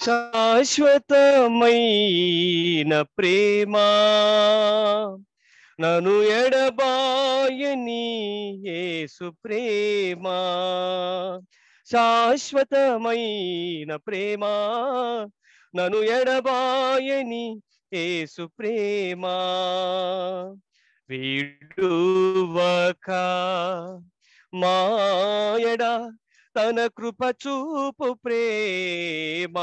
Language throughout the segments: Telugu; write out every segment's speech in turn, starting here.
శాశ్వతమైన ప్రేమ నన్ను ఎడబాయని యేసు ప్రేమ శాశ్వతమైన ప్రేమ నన్ను ఎడబాయని యేసు ప్రేమ విడువక మాయడ తన కృప చూపు ప్రేమ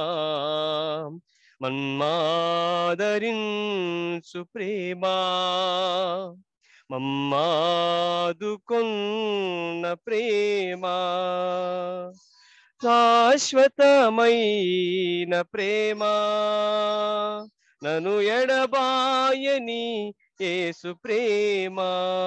మన్మాదరించు ప్రేమ మమ్మాదుకున్న ప్రేమ శాశ్వతమైన ప్రేమ నన్ను ఎడబాయని యేసు ప్రేమ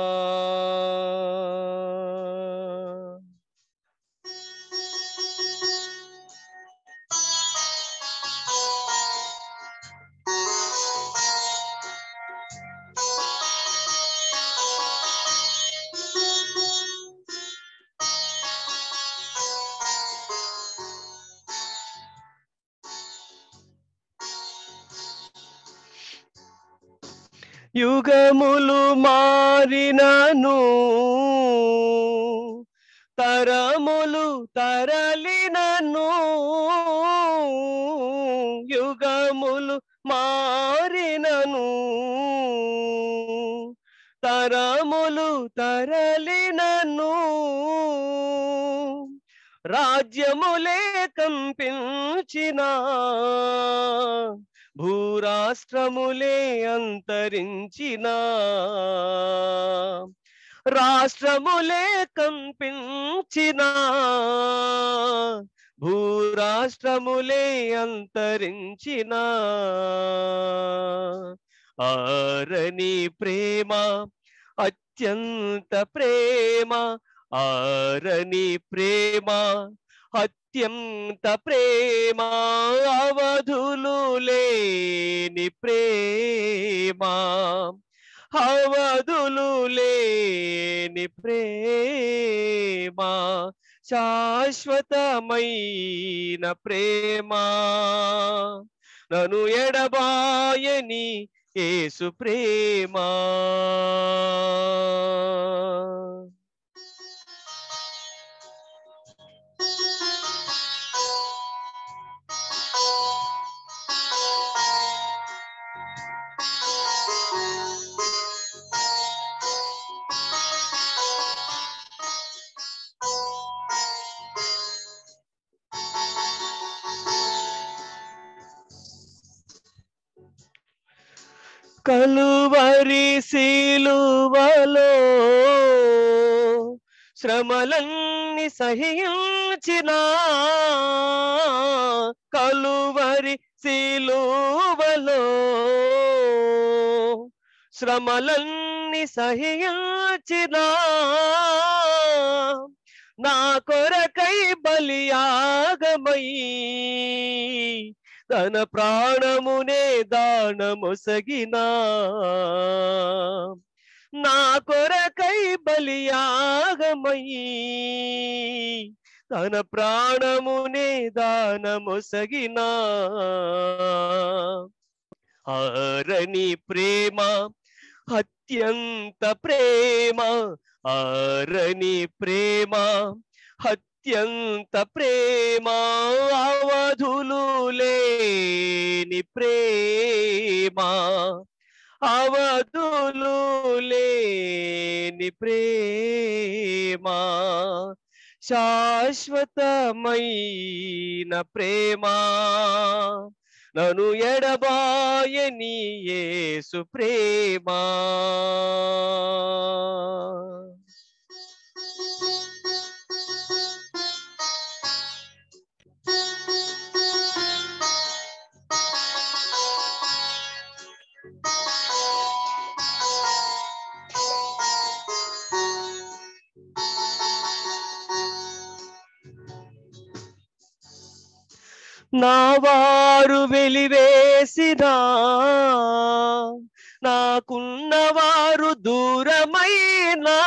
యుగములు మారినను తరములు తరలినను యుగములు మారినను తరములు తరలినను రాజ్యములే కంపించిన భూరాష్ట్రములే అంతరించిన రాష్ట్రములే కంపించిన భూరాష్ట్రములే అంతరించిన ఆరని ప్రేమ అత్యంత ప్రేమ ఆరని ప్రేమ అత్యంత ప్రేమ అవధులు లేని ప్రేమ అవధులు లేని ప్రేమ శాశ్వతమైన ప్రేమ నన్ను ఎడబాయని యేసు ప్రేమ కలువరి శిలువలో శ్రమలన్నీ సహించిన కలువరి శిలువలో శ్రమలన్నీ సహించిన నా కొరకై బలియాగమై తన ప్రాణమునే దానమొసగినా నా కొరకై బలియాగమయి తన ప్రాణమునే దానమొసగినా ఆరని ప్రేమ అత్యంత ప్రేమ ఆరని ప్రేమ అత్యంత ప్రేమ అవధులు లేని ప్రేమ అవధులు లేని ప్రేమ శాశ్వతమైన ప్రేమ నన్ను ఎడబాయని యేసు ప్రేమ నా వారు వెలివేసినా నాకున్నవారు దూరమైనా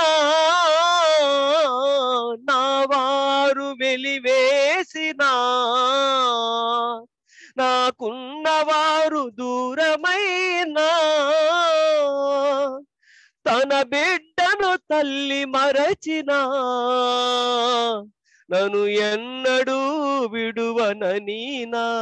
నా వారు వెలివేసినా నాకున్నవారు దూరమైనా తన బిడ్డను తల్లి మరచినా నన్ను ఎన్నడూ విడువననీనా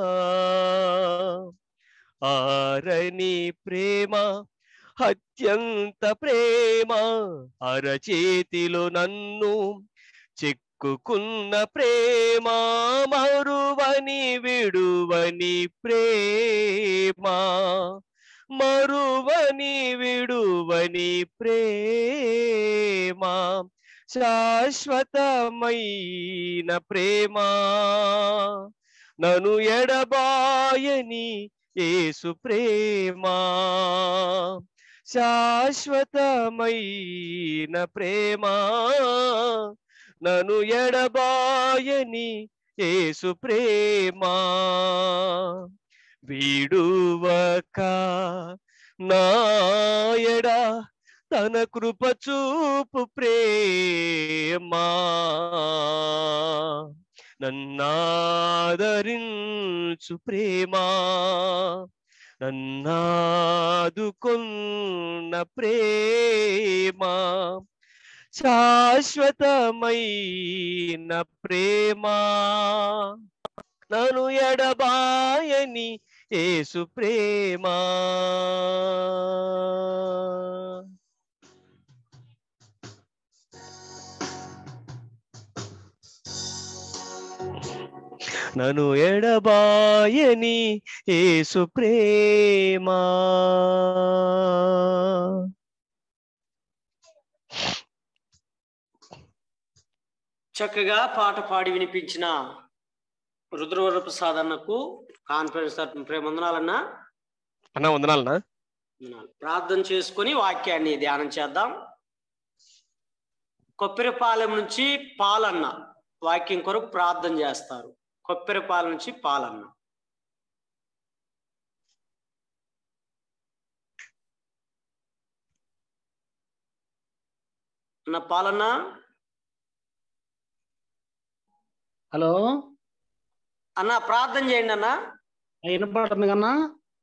ఆరని ప్రేమ అత్యంత ప్రేమ అరచేతిలో నన్ను చిక్కుకున్న ప్రేమ మరువని విడువని ప్రేమ మరువని విడువని ప్రేమ శాశ్వతమైన ప్రేమ నన్ను ఎడబాయని యేసు ప్రేమ శాశ్వతమైన ప్రేమ నన్ను ఎడబాయని యేసు ప్రేమ విడువక నాయడా తన కృప చూపు ప్రేమా నన్నాదరించు ప్రేమా నన్నాదుకున్న ప్రేమా శాశ్వతమైన ప్రేమా నన్ను ఎడబాయని యేసు ప్రేమా నన్ను ఎడబాయని యేసు ప్రేమా చక్కగా పాట పాడి వినిపించిన రుద్రవర ప్రసాద్ అన్నకు కాన్ఫరెన్స్ తరపున ప్రేమందనాలన్నా అన్న వందనాలనా వందనాలు. ప్రార్థన చేసుకొని వాక్యాన్ని ధ్యానం చేద్దాం కొప్పెరపాలెం నుంచి పాలన్న వాక్యం కొరకు ప్రార్థన చేస్తారు కొప్పెరపాలెం నుంచి పాలన్న అన్న పాలన్న హలో అన్న ప్రార్థన చేయండి అన్న వినపడుతుంది కన్నా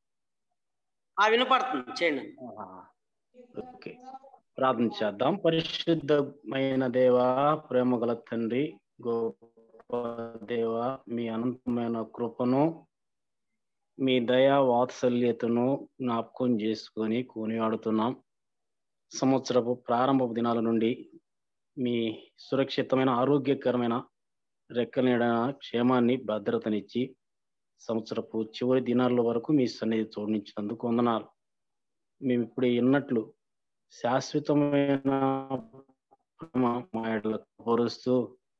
ఆ వినపడుతుంది చేయండి అన్న ఓకే ప్రార్థన చేద్దాం పరిశుద్ధమైన దేవ ప్రేమ గల తండ్రి గొప్ప దేవ మీ అనంతమైన కృపను మీ దయా వాత్సల్యతను జ్ఞాపకం చేసుకొని కొనియాడుతున్నాం సంవత్సరపు ప్రారంభపు దినాల నుండి మీ సురక్షితమైన ఆరోగ్యకరమైన రెక్కల క్షేమాన్ని భద్రతనిచ్చి సంవత్సరపు చివరి దినాల వరకు మీ సన్నిధి తోడించినందుకు వందనాలు మేము ఇప్పుడు విన్నట్లు శాశ్వతమైన ప్రేమ మా ఎడల పొరుస్తూ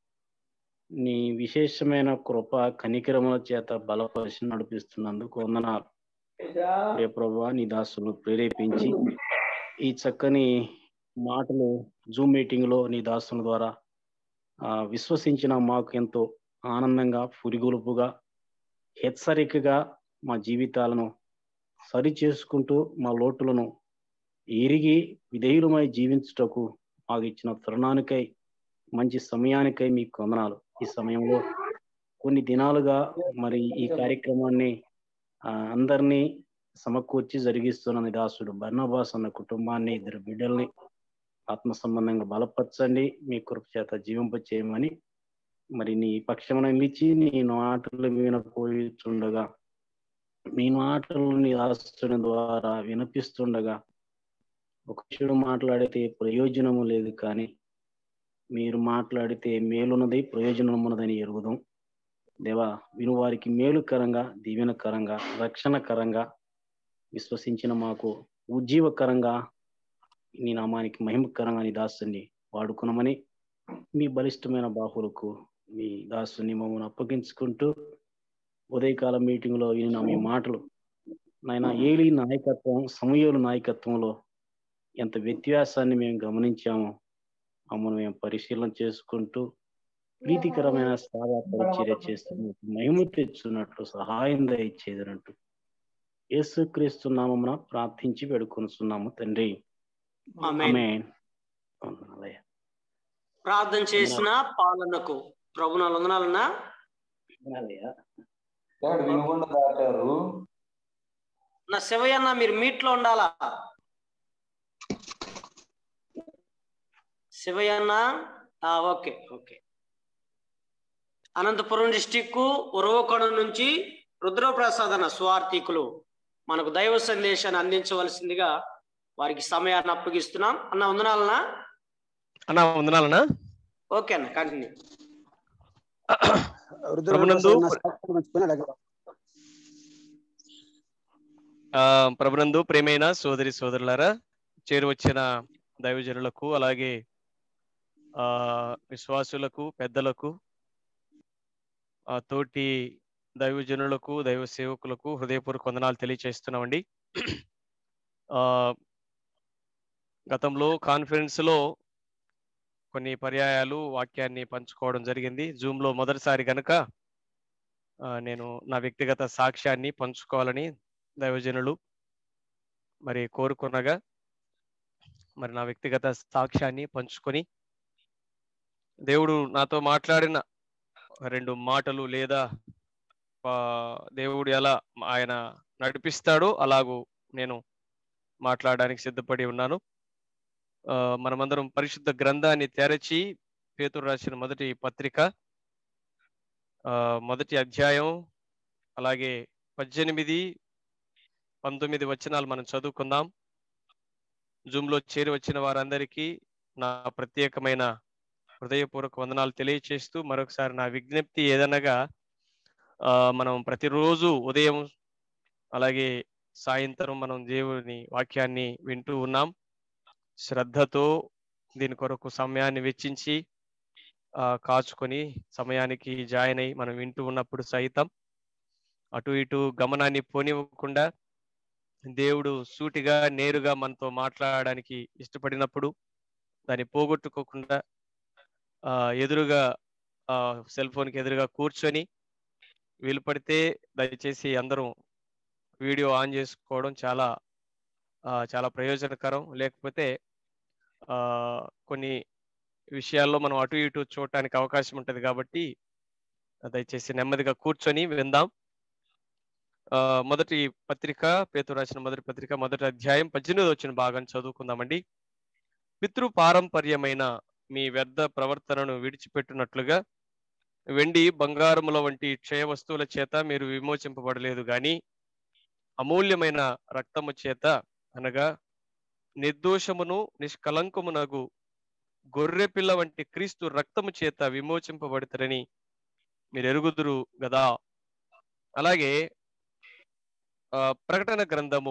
నీ విశేషమైన కృప కనికరముల చేత బలపరిచి నడిపిస్తున్నందుకు వందనాలు ప్రియ ప్రభా నీ దాసును ప్రేరేపించి ఈ చక్కని మాటలు జూమ్ మీటింగ్ లో నీ దాసుల ద్వారా ఆ విశ్వసించిన మాకు ఎంతో ఆనందంగా పురిగొలుపుగా హెచ్చరికగా మా జీవితాలను సరి చేసుకుంటూ మా లోటులను ఎరిగి విధేయులమై జీవించుటకు మాకు ఇచ్చిన తరుణానికై మంచి సమయానికై మీకు వందనాలు ఈ సమయంలో కొన్ని దినాలుగా మరి ఈ కార్యక్రమాన్ని ఆ, అందరినీ సమకూర్చి జరిగిస్తున్న నిదాసుడు బర్ణబాస్ అన్న కుటుంబాన్ని ఇద్దరు బిడ్డల్ని ఆత్మ సంబంధంగా బలపరచండి మీ కృప చేత జీవింప చేయమని మరి నీ పక్షమున నిలిచి నీ మాటలు వినపోయిచుండగా నీ మాటలు నీ దాస్తుని ద్వారా వినిపిస్తుండగా ఒక చెడు మాట్లాడితే ప్రయోజనము లేదు కానీ మీరు మాట్లాడితే మేలున్నది ప్రయోజనమున్నదని ఎరుగుదాం దేవా వినువారికి మేలుకరంగా దీవెనకరంగా రక్షణకరంగా విశ్వసించిన మాకు ఉజ్జీవకరంగా నీ నామానికి మహిమకరంగా నీ దాసుని వాడుకున్నామని మీ బలిష్టమైన బాహులకు మీ దాసుని మమ్మల్ని అప్పగించుకుంటూ ఉదయకాల మీటింగ్ లో విన్న మీ మాటలు నాయన ఏలి నాయకత్వం సమయోలు నాయకత్వంలో ఎంత వ్యత్యాసాన్ని మేము గమనించామో మమ్మల్ని మేము పరిశీలన చేసుకుంటూ ప్రీతికరమైన సాదా పరిచర్య చేస్తున్నట్టు మహిమ తెచ్చున్నట్లు సహాయం దయచేదనట్టు యేసుక్రీస్తు నామమున ప్రార్థించి వేడుకొనుచున్నాము తండ్రి ఆమేన్. ఆమేన్. వందనాలయ్యా. ప్రార్థన చేసిన పాలనకు ప్రభునాలు వందనాలన్నా వందనాలయ్యా. డాడ్ వినుకొండ దాటారు నా శివయ్యన్న మీరు మీట్లో ఉండాలా శివయ్యన్న ఆ, okay okay Anantapuram district Uravakonda నుంచి రుద్రప్రసాద్ అన్న స్వార్థికులు మనకు దైవ సందేశాన్ని అందించవలసిందిగా వారికి సమయాన్ని అప్పగిస్తున్నాం అన్న వందనాలనా అన్న వందనాలనా ఓకే అన్న కంటిన్యూ ప్రభునందు రుద్రప్రసాద్ ఆ, ప్రభునందు ప్రేమైన సోదరి సోదరులారా చేరువచ్చిన దైవజనులకు అలాగే ఆ విశ్వాసులకు పెద్దలకు ఆ తోటి దైవజనులకు దైవ సేవకులకు హృదయపూర్వక వందనాలు తెలియచేస్తున్నామండి ఆ గతంలో కాన్ఫరెన్స్ లో కొన్ని పర్యాయాలు వాక్యాన్ని పంచుకోవడం జరిగింది జూమ్ లో మొదటిసారి గనుక ఆ, నేను నా వ్యక్తిగత సాక్ష్యాన్ని పంచుకోవాలని దైవజనులు మరి కోరుకునగా మరి నా వ్యక్తిగత సాక్ష్యాన్ని పంచుకొని దేవుడు నాతో మాట్లాడిన రెండు మాటలు లేదా ఆ, దేవుడు ఎలా ఆయన నడిపిస్తాడో అలాగూ నేను మాట్లాడడానికి సిద్ధపడి ఉన్నాను ఆ, మనమందరం పరిశుద్ధ గ్రంథాన్ని తెరచి పేతురు రాసిన మొదటి పత్రిక ఆ, మొదటి అధ్యాయం అలాగే పద్దెనిమిది పంతొమ్మిది వచనాలు మనం చదువుకుందాం జూమ్ లో చేరి వచ్చిన వారందరికీ నా ప్రత్యేకమైన హృదయపూర్వక వందనాలు తెలియచేస్తూ మరొకసారి నా విజ్ఞప్తి ఏదనగా ఆ, మనం ప్రతిరోజు ఉదయం అలాగే సాయంత్రం మనం దేవుని వాక్యాన్ని వింటూ ఉన్నాం శ్రద్ధతో దీని కొరకు సమయాన్ని వెచ్చించి ఆ, కాచుకొని సమయానికి జాయిన్ అయి మనం వింటూ ఉన్నప్పుడు సైతం అటు ఇటు గమనాన్ని పోనివ్వకుండా దేవుడు సూటిగా నేరుగా మనతో మాట్లాడడానికి ఇష్టపడినప్పుడు దాన్ని పోగొట్టుకోకుండా ఆ, ఎదురుగా సెల్ ఫోన్కి ఎదురుగా కూర్చొని వీలు పడితే దయచేసి అందరూ వీడియో ఆన్ చేసుకోవడం చాలా ఆ, చాలా ప్రయోజనకరం లేకపోతే ఆ, కొన్ని విషయాల్లో మనం అటు ఇటు చూడటానికి అవకాశం ఉంటుంది కాబట్టి దయచేసి నెమ్మదిగా కూర్చొని విందాం ఆ, మొదటి పత్రిక పేతు రాసిన మొదటి పత్రిక మొదటి అధ్యాయం పద్దెనిమిది వచ్చిన భాగం చదువుకుందామండి పితృ పారంపర్యమైన మీ వ్యర్థ ప్రవర్తనను విడిచిపెట్టినట్లుగా వెండి బంగారముల వంటి క్షయ వస్తువుల చేత మీరు విమోచింపబడలేదు గాని అమూల్యమైన రక్తము చేత అనగా నిర్దోషమును నిష్కలంకమునగు గొర్రె పిల్ల వంటి క్రీస్తు రక్తము చేత విమోచింపబడతారని మీరు ఎరుగుదురు గదా అలాగే ఆ, ప్రకటన గ్రంథము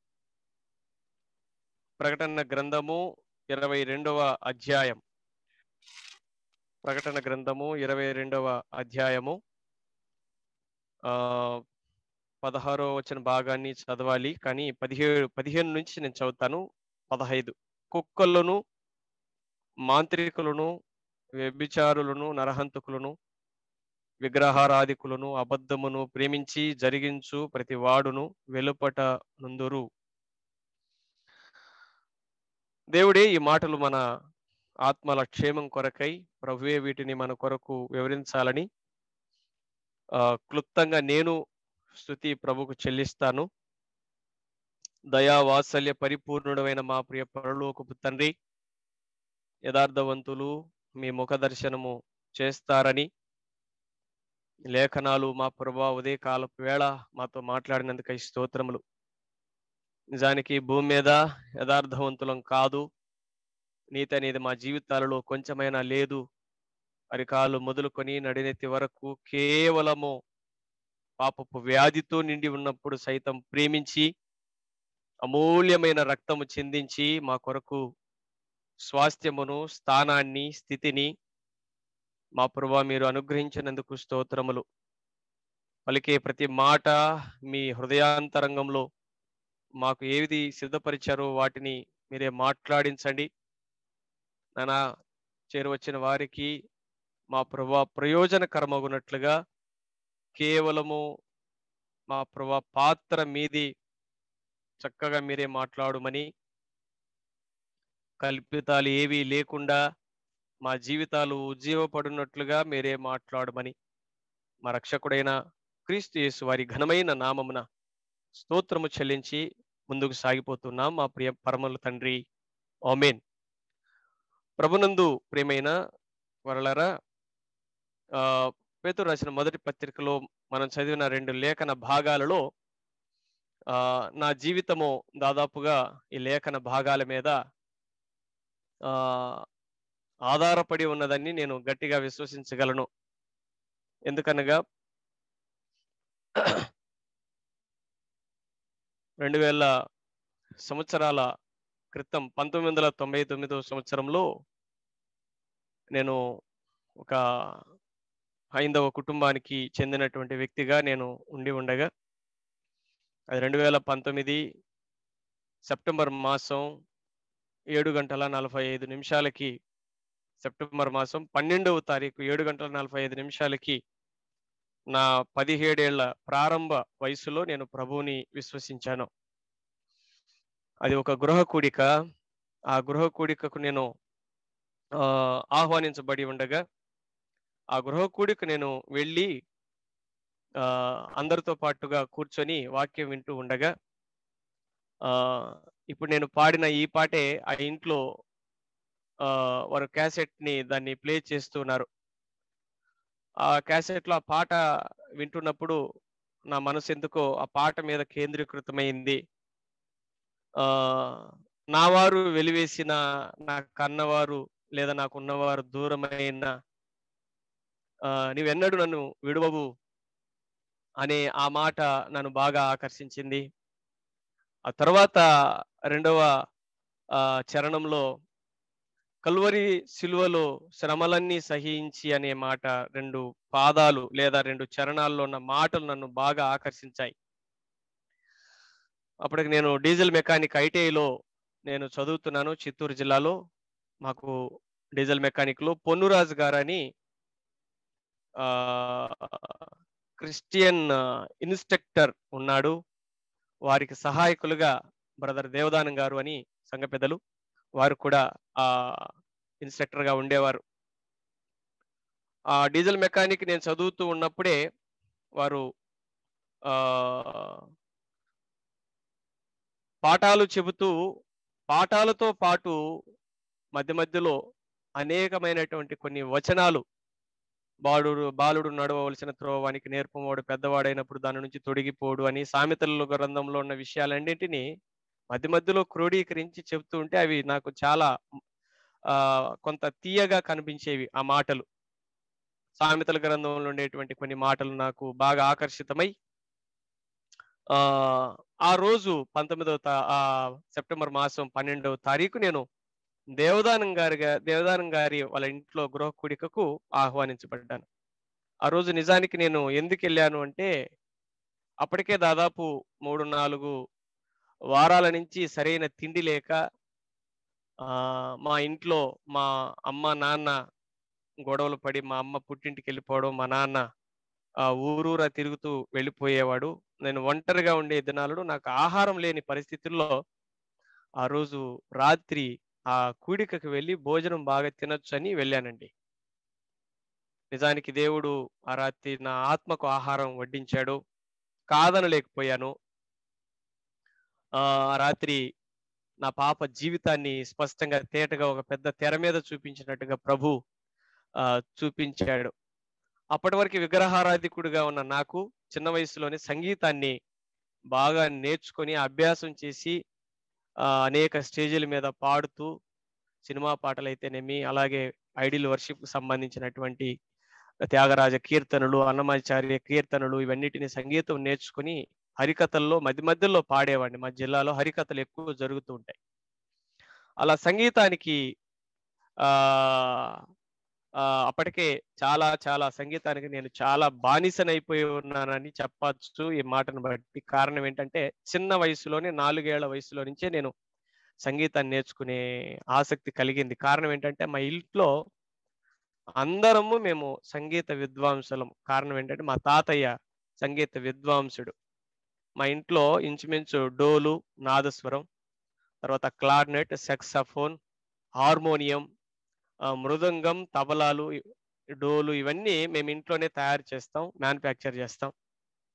ప్రకటన గ్రంథము ఇరవై రెండవ అధ్యాయం ప్రకటన గ్రంథము ఇరవై రెండవ అధ్యాయము ఆ పదహారో వచ్చిన భాగాన్ని చదవాలి కానీ పదిహేడు పదిహేను నుంచి నేను చదువుతాను పదహైదు కుక్కలను మాంత్రికులను వ్యభిచారులను నరహంతకులను విగ్రహారాధికులను అబద్ధమును ప్రేమించి జరిగించు ప్రతి వాడును వెలుపట నుందురు దేవుడే ఈ మాటలు మన ఆత్మల క్షేమం కొరకై ప్రభువే వీటిని మన కొరకు వివరించాలని ఆ, క్లుప్తంగా నేను స్థుతి ప్రభుకు చెల్లిస్తాను దయా వాత్సల్య పరిపూర్ణుడమైన మా ప్రియ పరలోకపు తండ్రి యథార్థవంతులు మీ ముఖ దర్శనము చేస్తారని లేఖనాలు మా ప్రభా ఉదయకాలపు వేళ మాతో మాట్లాడినందుకై స్తోత్రములు నిజానికి భూమి మీద యథార్థవంతులం కాదు నీతి అనేది మా జీవితాలలో కొంచెమైనా లేదు అరికాలు మొదలుకొని నడినెత్తి వరకు కేవలము పాపపు వ్యాధితో నిండి ఉన్నప్పుడు సైతం ప్రేమించి అమూల్యమైన రక్తము చిందించి మా కొరకు స్వాస్థ్యమును స్థానాన్ని స్థితిని మా ప్రభా మీరు అనుగ్రహించినందుకు స్తోత్రములు పలికే ప్రతి మాట మీ హృదయాంతరంగంలో మాకు ఏది సిద్ధపరిచారో వాటిని మీరే మాట్లాడించండి నానా చేరువచ్చిన వారికి మా ప్రభా ప్రయోజనకరమగునట్లుగా కేవలము మా ప్రభా పాత్ర మీది చక్కగా మీరే మాట్లాడుమని కల్పితాలు ఏవీ లేకుండా మా జీవితాలు ఉజ్జీవపడినట్లుగా మీరే మాట్లాడమని మా రక్షకుడైన క్రీస్తు యేసు వారి ఘనమైన నామమున స్తోత్రము చెల్లించి ముందుకు సాగిపోతున్నాం మా ప్రియ పరమల తండ్రి ఓమెన్ ప్రభునందు ప్రియమైన వరలరా ఆ పేతురు రాసిన మొదటి పత్రికలో మనం చదివిన రెండు లేఖన భాగాలలో ఆ నా జీవితము దాదాపుగా ఈ లేఖన భాగాల మీద ఆ ఆధారపడి ఉన్నదని నేను గట్టిగా విశ్వసించగలను ఎందుకనగా రెండు వేల సంవత్సరాల క్రితం పంతొమ్మిది వందల తొంభై తొమ్మిదో సంవత్సరంలో నేను ఒక హైందవ కుటుంబానికి చెందినటువంటి వ్యక్తిగా నేను ఉండి ఉండగా అది రెండు వేల పంతొమ్మిది సెప్టెంబర్ మాసం ఏడు గంటల నలభై ఐదు నిమిషాలకి సెప్టెంబర్ మాసం పన్నెండవ తారీఖు ఏడు గంటల నలభై ఐదు నిమిషాలకి నా పదిహేడేళ్ల ప్రారంభ వయసులో నేను ప్రభువుని విశ్వసించాను అది ఒక గృహ కూడిక ఆ గృహ కూడికకు నేను ఆ, ఆహ్వానించబడి ఉండగా ఆ గృహ కూడిక నేను వెళ్ళి ఆ, అందరితో పాటుగా కూర్చొని వాక్యం వింటూ ఉండగా ఆ ఇప్పుడు నేను పాడిన ఈ పాటే ఆ ఇంట్లో ఆ వారు క్యాసెట్ ని దాన్ని ప్లే చేస్తున్నారు ఆ క్యాసెట్ లో ఆ పాట వింటున్నప్పుడు నా మనసు ఎందుకో ఆ పాట మీద కేంద్రీకృతమైంది ఆ నా వారు వెలివేసిన నా కన్నవారు లేదా నాకున్నవారు దూరమైన ఆ నీవెన్నడూ నన్ను విడువవు అనే ఆ మాట నన్ను బాగా ఆకర్షించింది ఆ తర్వాత రెండవ ఆ చరణంలో కల్వరి సిలువలో శ్రమలన్నీ సహించి అనే మాట రెండు పాదాలు లేదా రెండు చరణాల్లో ఉన్న మాటలు నన్ను బాగా ఆకర్షించాయి అప్పటికి నేను డీజిల్ మెకానిక్ ఐటీఐలో నేను చదువుతున్నాను చిత్తూరు జిల్లాలో మాకు డీజిల్ మెకానిక్ లో పొన్నురాజు గారని ఆ క్రిస్టియన్ ఇన్స్ట్రక్టర్ ఉన్నాడు వారికి సహాయకులుగా బ్రదర్ దేవదానం గారు అని సంఘ పెద్దలు వారు కూడా ఆ ఇన్స్ట్రక్టర్ గా ఉండేవారు ఆ డీజిల్ మెకానిక్ నేను చదువుతూ ఉన్నప్పుడే వారు ఆ పాఠాలు చెబుతూ పాఠాలతో పాటు మధ్య మధ్యలో అనేకమైనటువంటి కొన్ని వచనాలు బాలుడు బాలుడు నడవవలసిన త్రోవానికి నేర్పమోడు పెద్దవాడైనప్పుడు దాని నుంచి తొడిగిపోడు అని సామెతల గ్రంథంలో ఉన్న విషయాలన్నింటినీ మధ్య మధ్యలో క్రోడీకరించి చెప్తూ ఉంటే అవి నాకు చాలా ఆ కొంత తీయగా కనిపించేవి ఆ మాటలు సామెతల గ్రంథంలో ఉండేటువంటి కొన్ని మాటలు నాకు బాగా ఆకర్షితమై ఆ ఆ రోజు పంతొమ్మిదవ తా ఆ సెప్టెంబర్ మాసం పన్నెండవ తారీఖు నేను దేవదానం గారి దేవదానం గారి వాళ్ళ ఇంట్లో గృహ కూడికకు ఆహ్వానించబడ్డాను ఆ రోజు నిజానికి నేను ఎందుకు వెళ్ళాను అంటే అప్పటికే దాదాపు మూడు నాలుగు వారాల నుంచి సరైన తిండి లేక ఆ మా ఇంట్లో మా అమ్మ నాన్న గొడవలు పడి మా అమ్మ పుట్టింటికి వెళ్ళిపోవడం మా నాన్న ఆ ఊరూరా తిరుగుతూ వెళ్ళిపోయేవాడు నేను ఒంటరిగా ఉండే దినాలు నాకు ఆహారం లేని పరిస్థితుల్లో ఆ రోజు రాత్రి ఆ కూడికకు వెళ్ళి భోజనం బాగా తినొచ్చు అని వెళ్ళానండి నిజానికి దేవుడు ఆ రాత్రి నా ఆత్మకు ఆహారం వడ్డించాడు కాదనలేకపోయాను ఆ రాత్రి నా పాప జీవితాన్ని స్పష్టంగా తేటగా ఒక పెద్ద తెర మీద చూపించినట్టుగా ప్రభు ఆ చూపించాడు అప్పటి వరకు విగ్రహారాధికుడిగా ఉన్న నాకు చిన్న వయసులోనే సంగీతాన్ని బాగా నేర్చుకొని అభ్యాసం చేసి ఆ అనేక స్టేజీల మీద పాడుతూ సినిమా పాటలు అయితేనేమి అలాగే ఐడియల్ వర్షిప్ కు సంబంధించినటువంటి త్యాగరాజ కీర్తనలు అన్నమాచార్య కీర్తనలు ఇవన్నిటిని సంగీతం నేర్చుకుని హరికథల్లో మధ్య మధ్యలో పాడేవాడిని మా జిల్లాలో హరికథలు ఎక్కువ జరుగుతూ ఉంటాయి అలా సంగీతానికి ఆ ఆ అప్పటికే చాలా చాలా సంగీతానికి నేను చాలా బానిసనైపోయి ఉన్నానని చెప్పచ్చు ఈ మాటను బట్టి కారణం ఏంటంటే చిన్న వయసులోనే నాలుగేళ్ల వయసులో నుంచే నేను సంగీతాన్ని నేర్చుకునే ఆసక్తి కలిగింది కారణం ఏంటంటే మా ఇంట్లో అందరము మేము సంగీత విద్వాంసులం కారణం ఏంటంటే మా తాతయ్య సంగీత విద్వాంసుడు మా ఇంట్లో ఇంచుమించు డోలు నాదస్వరం తర్వాత క్లార్నెట్ సెక్సఫోన్ హార్మోనియం మృదంగం తబలాలు డోలు ఇవన్నీ మేము ఇంట్లోనే తయారు చేస్తాం మ్యానుఫ్యాక్చర్ చేస్తాం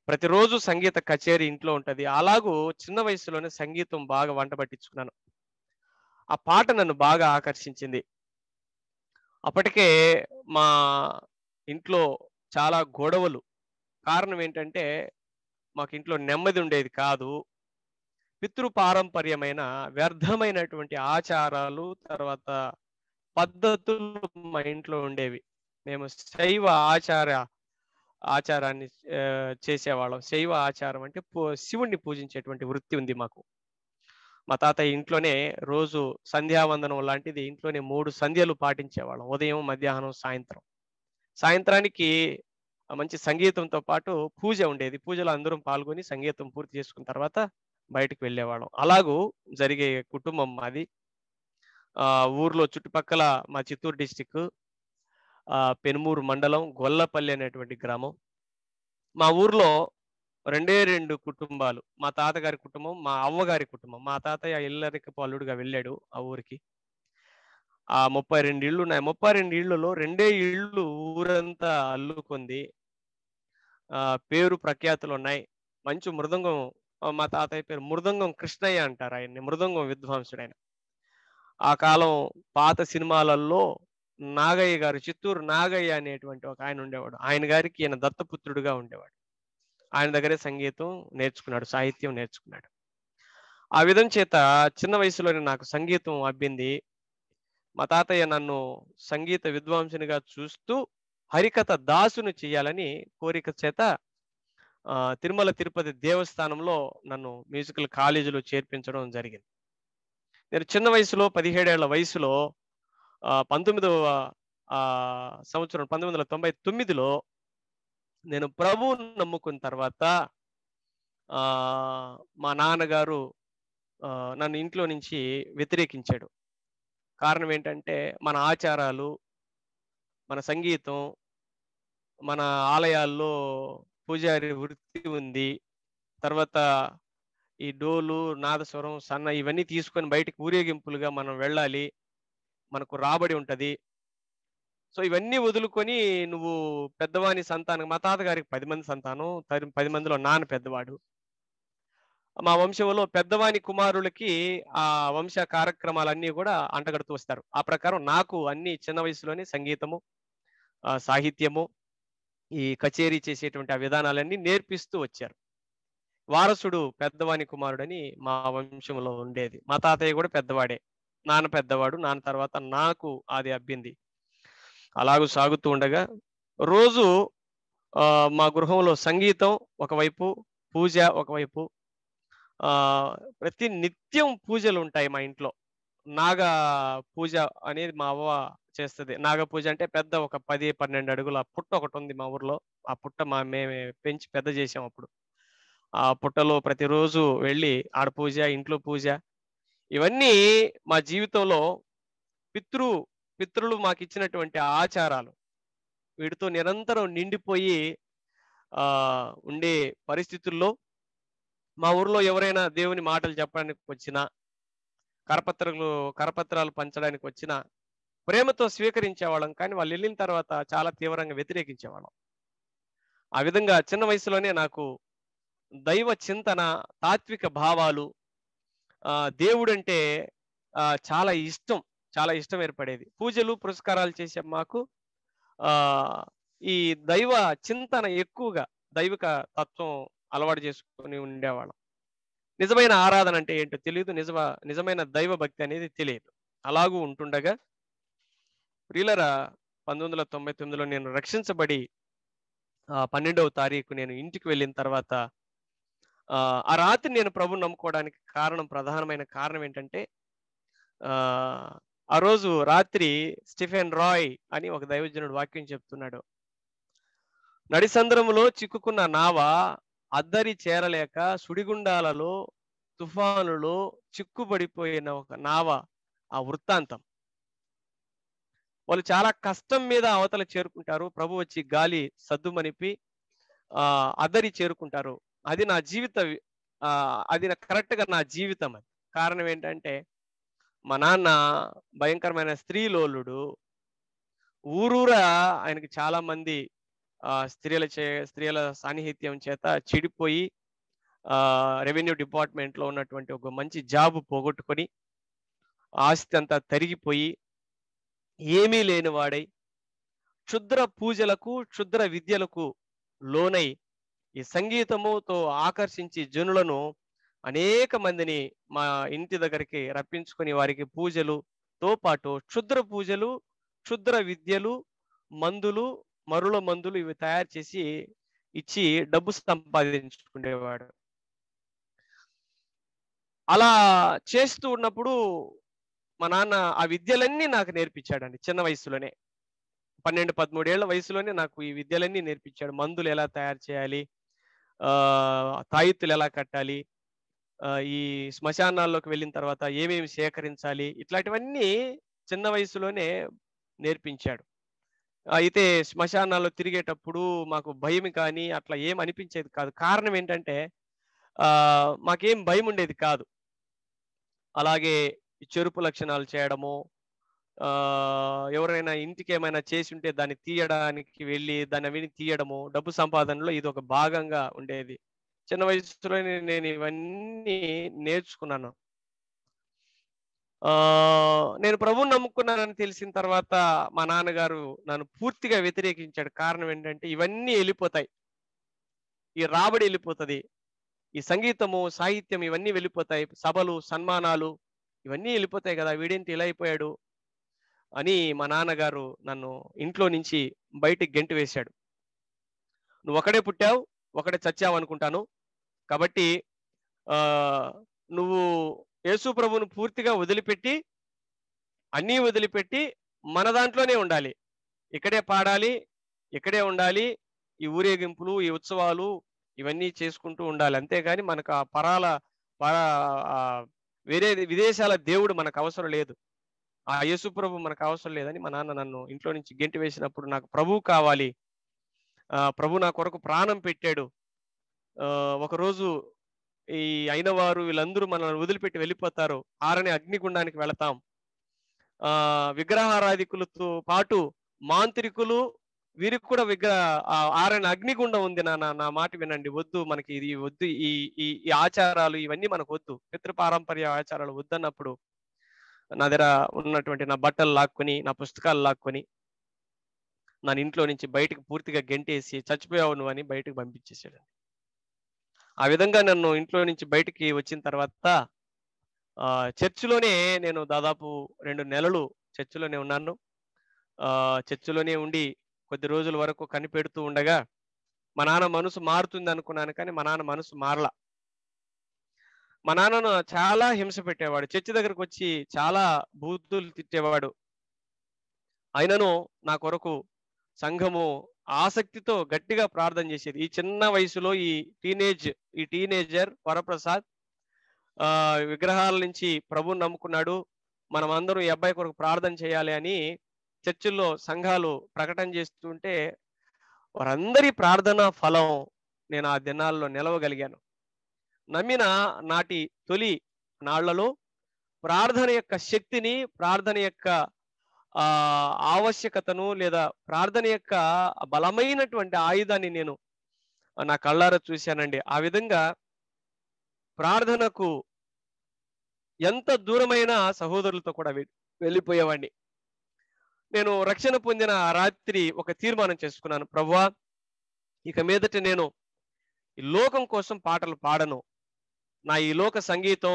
ప్రతిరోజు సంగీత కచేరీ ఇంట్లో ఉంటది అలాగూ చిన్న వయసులోనే సంగీతం బాగా వంట పట్టించుకున్నాను ఆ పాట నన్ను బాగా ఆకర్షించింది అప్పటికే మా ఇంట్లో చాలా గొడవలు కారణం ఏంటంటే మాకు ఇంట్లో నెమ్మది ఉండేది కాదు పితృ పారంపర్యమైన వ్యర్థమైనటువంటి ఆచారాలు తర్వాత పద్ధతులు మా ఇంట్లో ఉండేవి మేము శైవ ఆచార ఆచారాన్ని ఆ, చేసేవాళ్ళం శైవ ఆచారం అంటే పూ- శివుణ్ణి పూజించేటువంటి వృత్తి ఉంది మాకు మా తాతయ్య ఇంట్లోనే రోజు సంధ్యావందనం లాంటిది ఇంట్లోనే మూడు సంధ్యలు పాటించేవాళ్ళం ఉదయం మధ్యాహ్నం సాయంత్రం సాయంత్రానికి ఆ మంచి సంగీతంతో పాటు పూజ ఉండేది పూజలో అందరం పాల్గొని సంగీతం పూర్తి చేసుకున్న తర్వాత బయటకు వెళ్ళేవాళ్ళం అలాగూ జరిగే కుటుంబం మాది ఆ ఊర్లో చుట్టుపక్కల మా చిత్తూరు డిస్టిక్ ఆ పెనుమూరు మండలం గొల్లపల్లి అనేటువంటి గ్రామం మా ఊర్లో రెండే రెండు కుటుంబాలు మా తాతగారి కుటుంబం మా అవ్వగారి కుటుంబం మా తాతయ్య ఇల్లరికపు అల్లుడుగా వెళ్ళాడు ఆ ఊరికి ఆ ముప్పై రెండు ఇళ్ళు ఉన్నాయి ముప్పై రెండు ఇళ్లలో రెండే ఇళ్ళు ఊరంతా అల్లుకుంది ఆ పేరు ప్రఖ్యాతులు ఉన్నాయి మంచి మృదంగం ఆ, మా తాతయ్య పేరు మృదంగం కృష్ణయ్య అంటారు ఆయన్ని మృదంగం విద్వాంసుడైన ఆ కాలం పాత సినిమాలలో నాగయ్య గారు చిత్తూరు నాగయ్య అనేటువంటి ఒక ఆయన ఉండేవాడు ఆయన గారికి ఈయన దత్తపుత్రుడుగా ఉండేవాడు ఆయన దగ్గరే సంగీతం నేర్చుకున్నాడు సాహిత్యం నేర్చుకున్నాడు ఆ విధం చేత చిన్న వయసులోనే నాకు సంగీతం అబ్బింది మా తాతయ్య నన్ను సంగీత విద్వాంసునిగా చూస్తూ హరికథ దాసును చేయాలని కోరిక చేత ఆ, తిరుమల తిరుపతి దేవస్థానంలో నన్ను మ్యూజికల్ కాలేజీలో చేర్పించడం జరిగింది నేను చిన్న వయసులో పదిహేడేళ్ల వయసులో ఆ, పంతొమ్మిదవ ఆ, సంవత్సరం పంతొమ్మిది వందల తొంభై తొమ్మిదిలో నేను ప్రభువును నమ్ముకున్న తర్వాత ఆ మా నాన్నగారు ఆ, నన్ను ఇంట్లో నుంచి వ్యతిరేకించాడు కారణం ఏంటంటే మన ఆచారాలు మన సంగీతం మన ఆలయాల్లో పూజారి వృత్తి ఉంది తర్వాత ఈ డోలు నాదస్వరం సన్న ఇవన్నీ తీసుకొని బయటికి ఊరేగింపులుగా మనం వెళ్ళాలి మనకు రాబడి ఉంటది సో ఇవన్నీ వదులుకొని నువ్వు పెద్దవాని సంతానం మా తాతగారికి పది మంది సంతానం తరి- పది మందిలో నాన్న పెద్దవాడు మా వంశంలో పెద్దవాని కుమారులకి ఆ వంశ కార్యక్రమాలన్నీ కూడా అంటగడుతూ వస్తారు ఆ ప్రకారం నాకు అన్ని చిన్న వయసులోనే సంగీతము ఆ, సాహిత్యము ఈ కచేరీ చేసేటువంటి ఆ విధానాలన్నీ నేర్పిస్తూ వచ్చారు వారసుడు పెద్దవాని కుమారుడని మా వంశంలో ఉండేది మా తాతయ్య కూడా పెద్దవాడే నాన్న పెద్దవాడు నాన్న తర్వాత నాకు అది అబ్బింది అలాగూ సాగుతూ ఉండగా రోజు ఆ, మా గృహంలో సంగీతం ఒకవైపు పూజ ఒకవైపు ఆ ప్రతి నిత్యం పూజలు ఉంటాయి మా ఇంట్లో నాగ పూజ అనేది మా అవ్వ చేస్తుంది నాగ పూజ అంటే పెద్ద ఒక పది పన్నెండు అడుగుల పుట్ట ఒకటి ఉంది మా ఊర్లో ఆ పుట్ట మా మేమే పెంచి పెద్ద చేసాం అప్పుడు ఆ పుట్టలో ప్రతిరోజు వెళ్ళి ఆడ పూజ ఇంట్లో పూజ ఇవన్నీ మా జీవితంలో పితృ పితృలు మాకు ఇచ్చినటువంటి ఆచారాలు వీటితో నిరంతరం నిండిపోయి ఆ ఉండే పరిస్థితుల్లో మా ఊర్లో ఎవరైనా దేవుని మాటలు చెప్పడానికి వచ్చినా కరపత్రాలు కరపత్రాలు పంచడానికి వచ్చినా ప్రేమతో స్వీకరించేవాళ్ళం కానీ వాళ్ళు వెళ్ళిన తర్వాత చాలా తీవ్రంగా వ్యతిరేకించేవాళ్ళం ఆ విధంగా చిన్న వయసులోనే నాకు దైవ చింతన తాత్విక భావాలు ఆ దేవుడంటే ఆ చాలా ఇష్టం చాలా ఇష్టం ఏర్పడేది పూజలు పురస్కారాలు చేసే మాకు ఆ ఈ దైవ చింతన ఎక్కువగా దైవిక తత్వం అలవాటు చేసుకొని ఉండేవాళ్ళం నిజమైన ఆరాధన అంటే ఏంటో తెలియదు నిజమ నిజమైన దైవ భక్తి అనేది తెలియదు అలాగూ ఉంటుండగా ప్రియులరా పంతొమ్మిది వందల తొంభై తొమ్మిదిలో నేను రక్షించబడి ఆ, పన్నెండవ తారీఖు నేను ఇంటికి వెళ్ళిన తర్వాత ఆ, ఆ రాత్రి నేను ప్రభు నమ్ముకోవడానికి కారణం ప్రధానమైన కారణం ఏంటంటే ఆ ఆ రోజు రాత్రి స్టిఫెన్ రాయ్ అని ఒక దైవజనుడు వాక్యం చెప్తున్నాడు నడిసంద్రములో చిక్కుకున్న నావ అద్దరి చేరలేక సుడిగుండాలలో తుఫానులో చిక్కుబడిపోయిన ఒక నావ ఆ వృత్తాంతం వాళ్ళు చాలా కష్టం మీద అవతల చేరుకుంటారు ప్రభు వచ్చి గాలి సద్దుమనిపి ఆ అద్దరి చేరుకుంటారు అది నా జీవిత వి- ఆ అది కరెక్ట్ గా నా జీవితం అది కారణం ఏంటంటే మా నాన్న భయంకరమైన స్త్రీలోలుడు ఊరూరా ఆయనకి చాలా మంది ఆ స్త్రీల చే స్త్రీల సాన్నిహిత్యం చేత చెడిపోయి ఆ రెవెన్యూ డిపార్ట్మెంట్ లో ఉన్నటువంటి ఒక మంచి జాబ్ పోగొట్టుకొని ఆస్తి అంతా తరిగిపోయి ఏమీ లేని వాడై క్షుద్ర పూజలకు క్షుద్ర విద్యలకు లోనై ఈ సంగీతముతో ఆకర్షించి జనులను అనేక మందిని మా ఇంటి దగ్గరికి రప్పించుకొని వారికి పూజలుతో పాటు క్షుద్ర పూజలు క్షుద్ర విద్యలు మందులు మరుల మందులు ఇవి తయారు చేసి ఇచ్చి డబ్బు సంపాదించుకునేవాడు అలా చేస్తూ ఉన్నప్పుడు మా నాన్న ఆ విద్యలన్నీ నాకు నేర్పించాడండి చిన్న వయసులోనే పన్నెండు పదమూడేళ్ల వయసులోనే నాకు ఈ విద్యలన్నీ నేర్పించాడు మందులు ఎలా తయారు చేయాలి ఆ తాయిత్తులు ఎలా కట్టాలి ఆ, ఈ శ్మశానాల్లోకి వెళ్ళిన తర్వాత ఏమేమి సేకరించాలి ఇట్లాంటివన్నీ చిన్న వయసులోనే నేర్పించాడు అయితే శ్మశానాల్లో తిరిగేటప్పుడు మాకు భయం కానీ అట్లా ఏం అనిపించేది కాదు కారణం ఏంటంటే ఆ మాకేం భయం ఉండేది కాదు అలాగే ఈ చెరుపు లక్షణాలు చేయడము ఆ ఎవరైనా ఇంటికి ఏమైనా చేసి ఉంటే దాన్ని తీయడానికి వెళ్ళి దాన్ని అవిని తీయడము డబ్బు సంపాదనలో ఇది ఒక భాగంగా ఉండేది చిన్న వయసులో నేను ఇవన్నీ నేర్చుకున్నాను ఆ నేను ప్రభువు నమ్ముకున్నానని తెలిసిన తర్వాత మా నాన్నగారు నన్ను పూర్తిగా వ్యతిరేకించాడు కారణం ఏంటంటే ఇవన్నీ వెళ్ళిపోతాయి ఈ రాబడి వెళ్ళిపోతుంది ఈ సంగీతము సాహిత్యం ఇవన్నీ వెళ్ళిపోతాయి సభలు సన్మానాలు ఇవన్నీ వెళ్ళిపోతాయి కదా వీడేంటి ఇలా అయిపోయాడు అని మా నాన్నగారు నన్ను ఇంట్లో నుంచి బయటికి గెంటి వేశాడు నువ్వు ఒకడే పుట్టావు ఒకడే చచ్చావు అనుకుంటాను కాబట్టి ఆ నువ్వు యేసు ప్రభువును పూర్తిగా వదిలిపెట్టి అన్నీ వదిలిపెట్టి మన దాంట్లోనే ఉండాలి ఇక్కడే పాడాలి ఇక్కడే ఉండాలి ఈ ఊరేగింపులు ఈ ఉత్సవాలు ఇవన్నీ చేసుకుంటూ ఉండాలి అంతేగాని మనకు ఆ పరాల పర ఆ వేరే విదేశాల దేవుడు మనకు అవసరం లేదు ఆ యేసు ప్రభు మనకు అవసరం లేదని మా నాన్న నన్ను ఇంట్లో నుంచి గెంటి వేసినప్పుడు నాకు ప్రభువు కావాలి ఆ ప్రభు నా కొరకు ప్రాణం పెట్టాడు ఆ ఒకరోజు ఈ అయిన వారు వీళ్ళందరూ మనల్ని వదిలిపెట్టి వెళ్ళిపోతారు ఆరని అగ్నిగుండానికి వెళతాం ఆ విగ్రహారాధికులతో పాటు మాంత్రికులు వీరికి కూడా విగ్రహ ఆ ఆరని అగ్నిగుండం ఉంది నా నా మాట వినండి వద్దు మనకి ఇది వద్దు ఈ ఈ ఈ ఆచారాలు ఇవన్నీ మనకు వద్దు పితృపారంపర్య ఆచారాలు వద్దన్నప్పుడు నా దగ్గర ఉన్నటువంటి నా బట్టలు లాక్కొని నా పుస్తకాలు లాక్కొని నన్ను ఇంట్లో నుంచి బయటకు పూర్తిగా గెంటేసి చచ్చిపోయావు నువ్వు అని బయటకు పంపించేసాడు ఆ విధంగా నన్ను ఇంట్లో నుంచి బయటికి వచ్చిన తర్వాత ఆ చర్చిలోనే నేను దాదాపు రెండు నెలలు చర్చిలోనే ఉన్నాను ఆ చర్చిలోనే ఉండి కొద్ది రోజుల వరకు కనిపెడుతూ ఉండగా మా నాన్న మనసు మారుతుంది అనుకున్నాను కానీ మా నాన్న మనసు మారలా మా నాన్నను చాలా హింస పెట్టేవాడు చర్చి దగ్గరకు వచ్చి చాలా బూతులు తిట్టేవాడు అయినను నా కొరకు సంఘము ఆసక్తితో గట్టిగా ప్రార్థన చేసేది ఈ చిన్న వయసులో ఈ టీనేజ్ ఈ టీనేజర్ వరప్రసాద్ ఆ విగ్రహాల నుంచి ప్రభుని నమ్ముకున్నాడు మనం అందరం ఈ అబ్బాయి కొరకు ప్రార్థన చేయాలి అని చర్చిల్లో సంఘాలు ప్రకటన చేస్తుంటే వారందరి ప్రార్థన ఫలం నేను ఆ దినాల్లో నిలవగలిగాను నమ్మిన నాటి తొలి నాళ్లలో ప్రార్థన యొక్క శక్తిని ప్రార్థన యొక్క ఆ ఆవశ్యకతను లేదా ప్రార్థన యొక్క బలమైనటువంటి ఆయుధాన్ని నేను నా కళ్ళారా చూశానండి ఆ విధంగా ప్రార్థనకు ఎంత దూరమైన సహోదరులతో కూడా వె- వెళ్ళిపోయేవాడిని నేను రక్షణ పొందిన ఆ రాత్రి ఒక తీర్మానం చేసుకున్నాను ప్రభువా ఇక మీదట నేను ఈ లోకం కోసం పాటలు పాడను నా ఈ లోక సంగీతం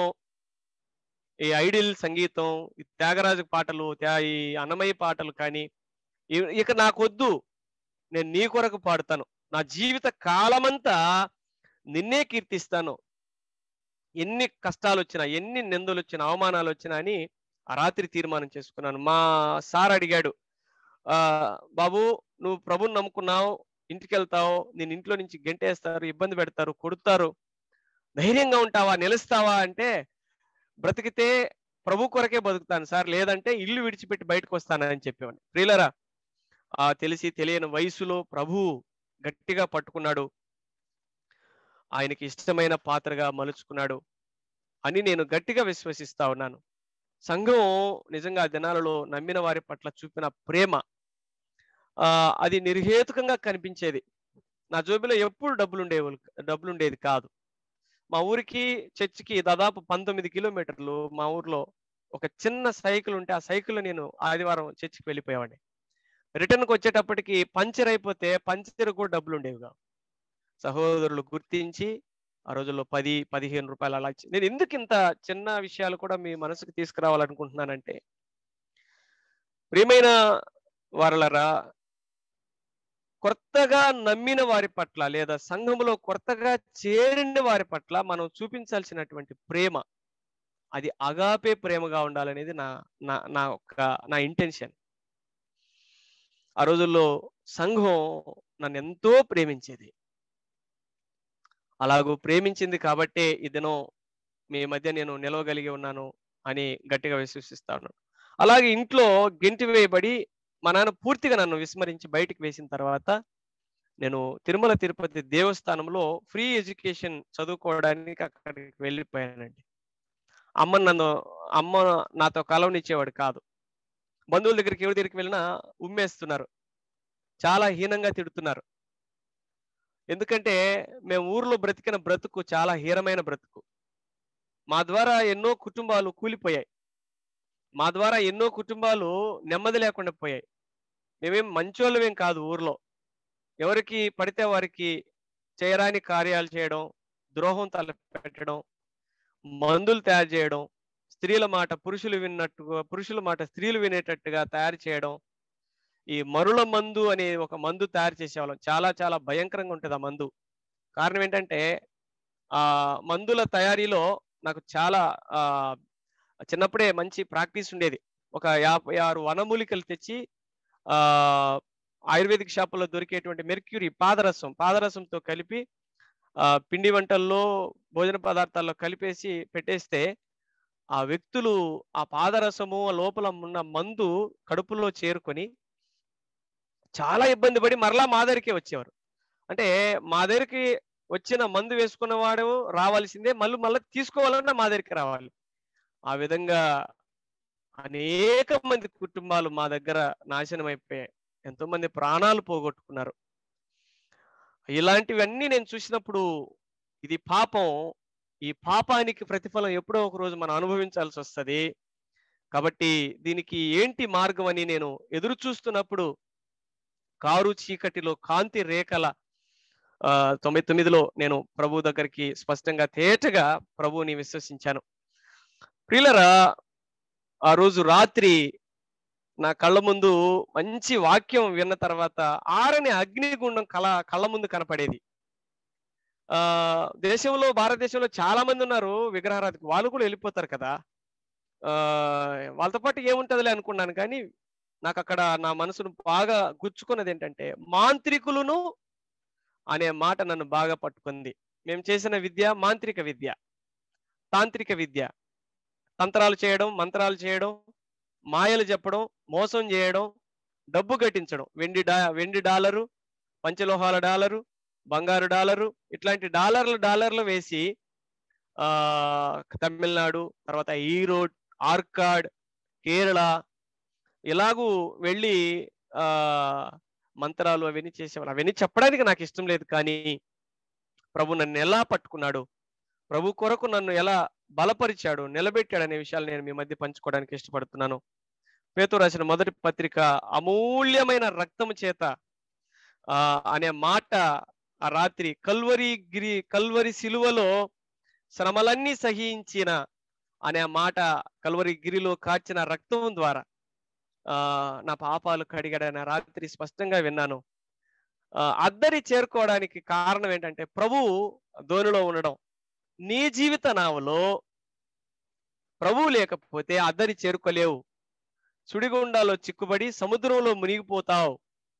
ఈ ఐడిల్ సంగీతం ఈ త్యాగరాజు పాటలు త్యా- ఈ అన్నమయ్య పాటలు కానీ ఇ- ఇక నాకొద్దు నేను నీ కొరకు పాడుతాను నా జీవిత కాలమంతా నిన్నే కీర్తిస్తాను ఎన్ని కష్టాలు వచ్చినా ఎన్ని నిందలు వచ్చినా అవమానాలు వచ్చినా అని ఆ రాత్రి తీర్మానం చేసుకున్నాను మా సార్ అడిగాడు ఆ బాబు నువ్వు ప్రభుని నమ్ముకున్నావు ఇంటికి వెళ్తావు నేను ఇంట్లో నుంచి గెంటేస్తారు ఇబ్బంది పెడతారు కొడుతారు ధైర్యంగా ఉంటావా నిలుస్తావా అంటే బ్రతికితే ప్రభు కొరకే బతుకుతాను సార్ లేదంటే ఇల్లు విడిచిపెట్టి బయటకు వస్తానని చెప్పేవాడిని ప్రియులరా ఆ తెలిసి తెలియని వయసులో ప్రభు గట్టిగా పట్టుకున్నాడు ఆయనకి ఇష్టమైన పాత్రగా మలుచుకున్నాడు అని నేను గట్టిగా విశ్వసిస్తా ఉన్నాను సంఘం నిజంగా ఆ దినాలలో నమ్మిన వారి పట్ల చూపిన ప్రేమ ఆ అది నిర్హేతుకంగా కనిపించేది నా జోబిలో ఎప్పుడు డబ్బులు ఉండేవి డబ్బులు ఉండేది కాదు మా ఊరికి చర్చికి దాదాపు పంతొమ్మిది కిలోమీటర్లు మా ఊర్లో ఒక చిన్న సైకిల్ ఉంటే ఆ సైకిల్ నేను ఆదివారం చర్చికి వెళ్ళిపోయేవాడిని రిటర్న్కి వచ్చేటప్పటికి పంచర్ అయిపోతే పంచర్ కూడా డబ్బులు ఉండేవి కావు సహోదరులు గుర్తించి ఆ రోజుల్లో పది పదిహేను రూపాయలు అలా ఇచ్చి నేను ఎందుకు ఇంత చిన్న విషయాలు కూడా మీ మనసుకు తీసుకురావాలనుకుంటున్నానంటే ప్రియమైన వారలరా కొత్తగా నమ్మిన వారి పట్ల లేదా సంఘములో కొత్తగా చేరిన వారి పట్ల మనం చూపించాల్సినటువంటి ప్రేమ అది అగాపే ప్రేమగా ఉండాలనేది నా నా నా యొక్క నా ఇంటెన్షన్ ఆ రోజుల్లో సంఘం నన్ను ఎంతో ప్రేమించేది అలాగూ ప్రేమించింది కాబట్టే ఈ దినం మీ మధ్య నేను నిలవగలిగి ఉన్నాను అని గట్టిగా విశ్వసిస్తాను అలాగే ఇంట్లో గెంటి వేయబడి మా నాన్న పూర్తిగా నన్ను విస్మరించి బయటికి వేసిన తర్వాత నేను తిరుమల తిరుపతి దేవస్థానంలో ఫ్రీ ఎడ్యుకేషన్ చదువుకోవడానికి అక్కడికి వెళ్ళిపోయానండి అమ్మ నన్ను అమ్మ నాతో కలవనిచ్చేవాడు కాదు బంధువుల దగ్గరికి ఎవరి దగ్గరికి వెళ్ళినా ఉమ్మేస్తున్నారు చాలా హీనంగా తిడుతున్నారు ఎందుకంటే మేము ఊర్లో బ్రతికిన బ్రతుకు చాలా హీనమైన బ్రతుకు మా ద్వారా ఎన్నో కుటుంబాలు కూలిపోయాయి మా ద్వారా ఎన్నో కుటుంబాలు నెమ్మది లేకుండా పోయాయి మేమేం మంచోళ్ళమేం కాదు ఊర్లో ఎవరికి పడితే వారికి చేయరాని కార్యాలు చేయడం ద్రోహం తలపెట్టడం మందులు తయారు చేయడం స్త్రీల మాట పురుషులు విన్నట్టుగా పురుషుల మాట స్త్రీలు వినేటట్టుగా తయారు చేయడం ఈ మరుల మందు అనే ఒక మందు తయారు చేసేవాళ్ళం చాలా చాలా భయంకరంగా ఉంటుంది ఆ మందు కారణం ఏంటంటే ఆ మందుల తయారీలో నాకు చాలా ఆ చిన్నప్పుడే మంచి ప్రాక్టీస్ ఉండేది ఒక యాభై ఆరు వనమూలికలు తెచ్చి ఆ ఆయుర్వేదిక్ షాపులో దొరికేటువంటి మెర్క్యూరీ పాదరసం పాదరసంతో కలిపి ఆ పిండి వంటల్లో భోజన పదార్థాల్లో కలిపేసి పెట్టేస్తే ఆ వ్యక్తులు ఆ పాదరసము లోపల ఉన్న మందు కడుపులో చేరుకొని చాలా ఇబ్బంది పడి మరలా మా దగ్గరికే వచ్చేవారు అంటే మా దగ్గరికి వచ్చిన మందు వేసుకున్న వాడు రావాల్సిందే మళ్ళీ మళ్ళీ తీసుకోవాలన్నా మా దగ్గరికి రావాలి ఆ విధంగా అనేక మంది కుటుంబాలు మా దగ్గర నాశనం అయిపోయాయి ఎంతో మంది ప్రాణాలు పోగొట్టుకున్నారు ఇలాంటివన్నీ నేను చూసినప్పుడు ఇది పాపం ఈ పాపానికి ప్రతిఫలం ఎప్పుడో ఒక రోజు మనం అనుభవించాల్సి వస్తుంది కాబట్టి దీనికి ఏంటి మార్గం అని నేను ఎదురు చూస్తున్నప్పుడు కారు చీకటిలో కాంతి రేఖల ఆ తొమ్మిది తొమ్మిదిలో నేను ప్రభు దగ్గరికి స్పష్టంగా తేటగా ప్రభువుని విశ్వసించాను ప్రియులరా ఆ రోజు రాత్రి నా కళ్ళ ముందు మంచి వాక్యం విన్న తర్వాత ఆరని అగ్నిగుండం కళ కళ్ళ ముందు కనపడేది ఆ దేశంలో భారతదేశంలో చాలా మంది ఉన్నారు విగ్రహారాధికి వాళ్ళు కూడా వెళ్ళిపోతారు కదా ఆ వాళ్ళతో పాటు ఏముంటదిలే అనుకున్నాను కానీ నాకు అక్కడ నా మనసును బాగా గుచ్చుకున్నది ఏంటంటే మాంత్రికులను అనే మాట నన్ను బాగా పట్టుకుంది మేము చేసిన విద్య మాంత్రిక విద్య తాంత్రిక విద్య తంత్రాలు చేయడం మంత్రాలు చేయడం మాయలు చెప్పడం మోసం చేయడం డబ్బు కట్టించడం వెండి డా వెండి డాలరు పంచలోహాల డాలరు బంగారు డాలరు ఇట్లాంటి డాలర్లు డాలర్లు వేసి ఆ తమిళనాడు తర్వాత ఈరోడ్ ఆర్కాడ్ కేరళ ఇలాగూ వెళ్ళి ఆ మంత్రాలు అవన్నీ చేసేవాళ్ళు అవన్నీ చెప్పడానికి నాకు ఇష్టం లేదు కానీ ప్రభు నన్ను ఎలా పట్టుకున్నాడు ప్రభు కొరకు నన్ను ఎలా బలపరిచాడు నిలబెట్టాడు అనే విషయాలు నేను మీ మధ్య పంచుకోవడానికి ఇష్టపడుతున్నాను పేతు రాసిన మొదటి పత్రిక అమూల్యమైన రక్తము చేత ఆ అనే మాట ఆ రాత్రి కల్వరి గిరి కల్వరి సిలువలో శ్రమలన్నీ సహించిన అనే మాట కల్వరి గిరిలో కాచిన రక్తం ద్వారా ఆ నా పాపాలు కడిగాడని రాత్రి స్పష్టంగా విన్నాను ఆ అద్దరి చేరుకోవడానికి కారణం ఏంటంటే ప్రభు ధోనిలో ఉండడం నీ జీవిత నావలో ప్రభువు లేకపోతే అద్దరి చేరుకోలేవు సుడిగుండాలో చిక్కుబడి సముద్రంలో మునిగిపోతావు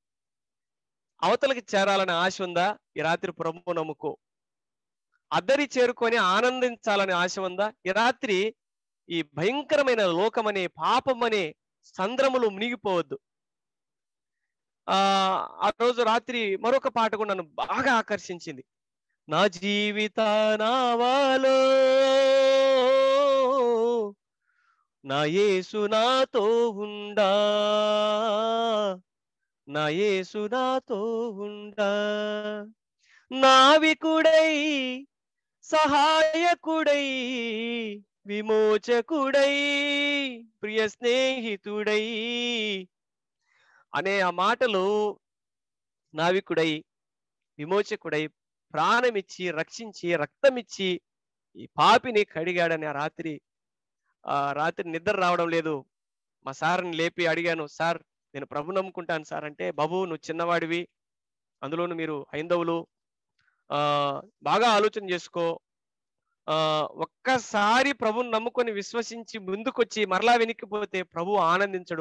అవతలకి చేరాలని ఆశ ఉందా ఈ రాత్రి ప్రభు నమ్ముకో అద్దరి చేరుకొని ఆనందించాలని ఆశ ఉందా ఈ రాత్రి ఈ భయంకరమైన లోకమనే పాపమనే సంద్రములు మునిగిపోవద్దు ఆ ఆ రోజు రాత్రి మరొక పాట కూడా నన్ను బాగా ఆకర్షించింది నా జీవిత నావాలో నా యేసు నాతో ఉండా నా యేసు నాతో ఉండా నావికుడై సహాయకుడై విమోచకుడై ప్రియ స్నేహితుడై అనే ఆ మాటలు నావికుడై విమోచకుడై ప్రాణమిచ్చి రక్షించి రక్తమిచ్చి ఈ పాపిని కడిగాడని ఆ రాత్రి ఆ రాత్రి నిద్ర రావడం లేదు మా సార్ని లేపి అడిగాను సార్ నేను ప్రభు నమ్ముకుంటాను సార్ అంటే బాబు నువ్వు చిన్నవాడివి అందులోను మీరు హైందవులు ఆ బాగా ఆలోచన చేసుకో ఆ ఒక్కసారి ప్రభుని నమ్ముకొని విశ్వసించి ముందుకొచ్చి మరలా వెనక్కిపోతే ప్రభు ఆనందించడు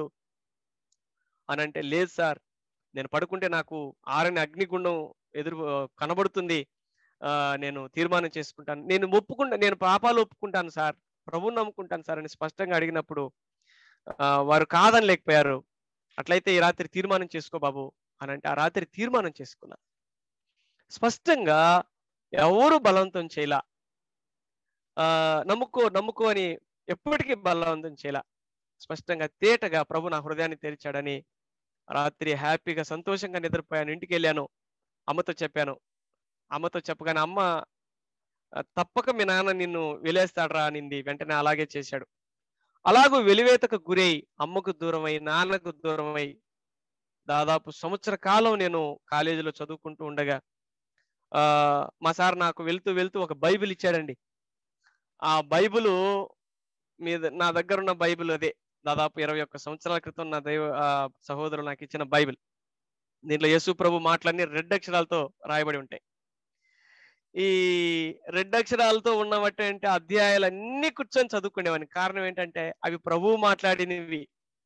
అని అంటే లేదు సార్ నేను పడుకుంటే నాకు ఆరని అగ్నిగుండం ఎదురు కనబడుతుంది ఆ నేను తీర్మానం చేసుకుంటాను నేను ఒప్పుకుంటా నేను పాపాలు ఒప్పుకుంటాను సార్ ప్రభుని నమ్ముకుంటాను సార్ అని స్పష్టంగా అడిగినప్పుడు ఆ వారు కాదని లేకపోయారు అట్లయితే ఈ రాత్రి తీర్మానం చేసుకో బాబు అని అంటే ఆ రాత్రి తీర్మానం చేసుకున్నా స్పష్టంగా ఎవరు బలవంతం చేయలా ఆ నమ్ముకో నమ్ముకో అని ఎప్పటికీ బలవంతం చేయలా స్పష్టంగా తేటగా ప్రభు నా హృదయాన్ని తెరిచాడని రాత్రి హ్యాపీగా సంతోషంగా నిద్రపోయాను ఇంటికి వెళ్ళాను అమ్మతో చెప్పాను అమ్మతో చెప్పగానే అమ్మ "ఆ, తప్పక మీ నాన్న నిన్ను వెలేస్తాడరా అనింది వెంటనే అలాగే చేశాడు అలాగూ వెలివేతకు గురై అమ్మకు దూరమై నాన్నకు దూరమై దాదాపు సంవత్సర కాలం నేను కాలేజీలో చదువుకుంటూ ఉండగా ఆ మా సార్ నాకు వెళ్తూ వెళ్తూ ఒక బైబిల్ ఇచ్చాడండి ఆ బైబిల్ మీద నా దగ్గర ఉన్న బైబిల్ అదే దాదాపు ఇరవై ఒక్క సంవత్సరాల క్రితం నా దైవ ఆ, సహోదరులు నాకు ఇచ్చిన బైబిల్ దీంట్లో యేసు ప్రభు మాటలన్నీ రెడ్ అక్షరాలతో రాయబడి ఉంటాయి ఈ రెడ్ అక్షరాలతో ఉన్నవట్టు అంటే అధ్యాయాలు అన్ని కూర్చొని చదువుకునేవాడిని కారణం ఏంటంటే అవి ప్రభువు మాట్లాడినవి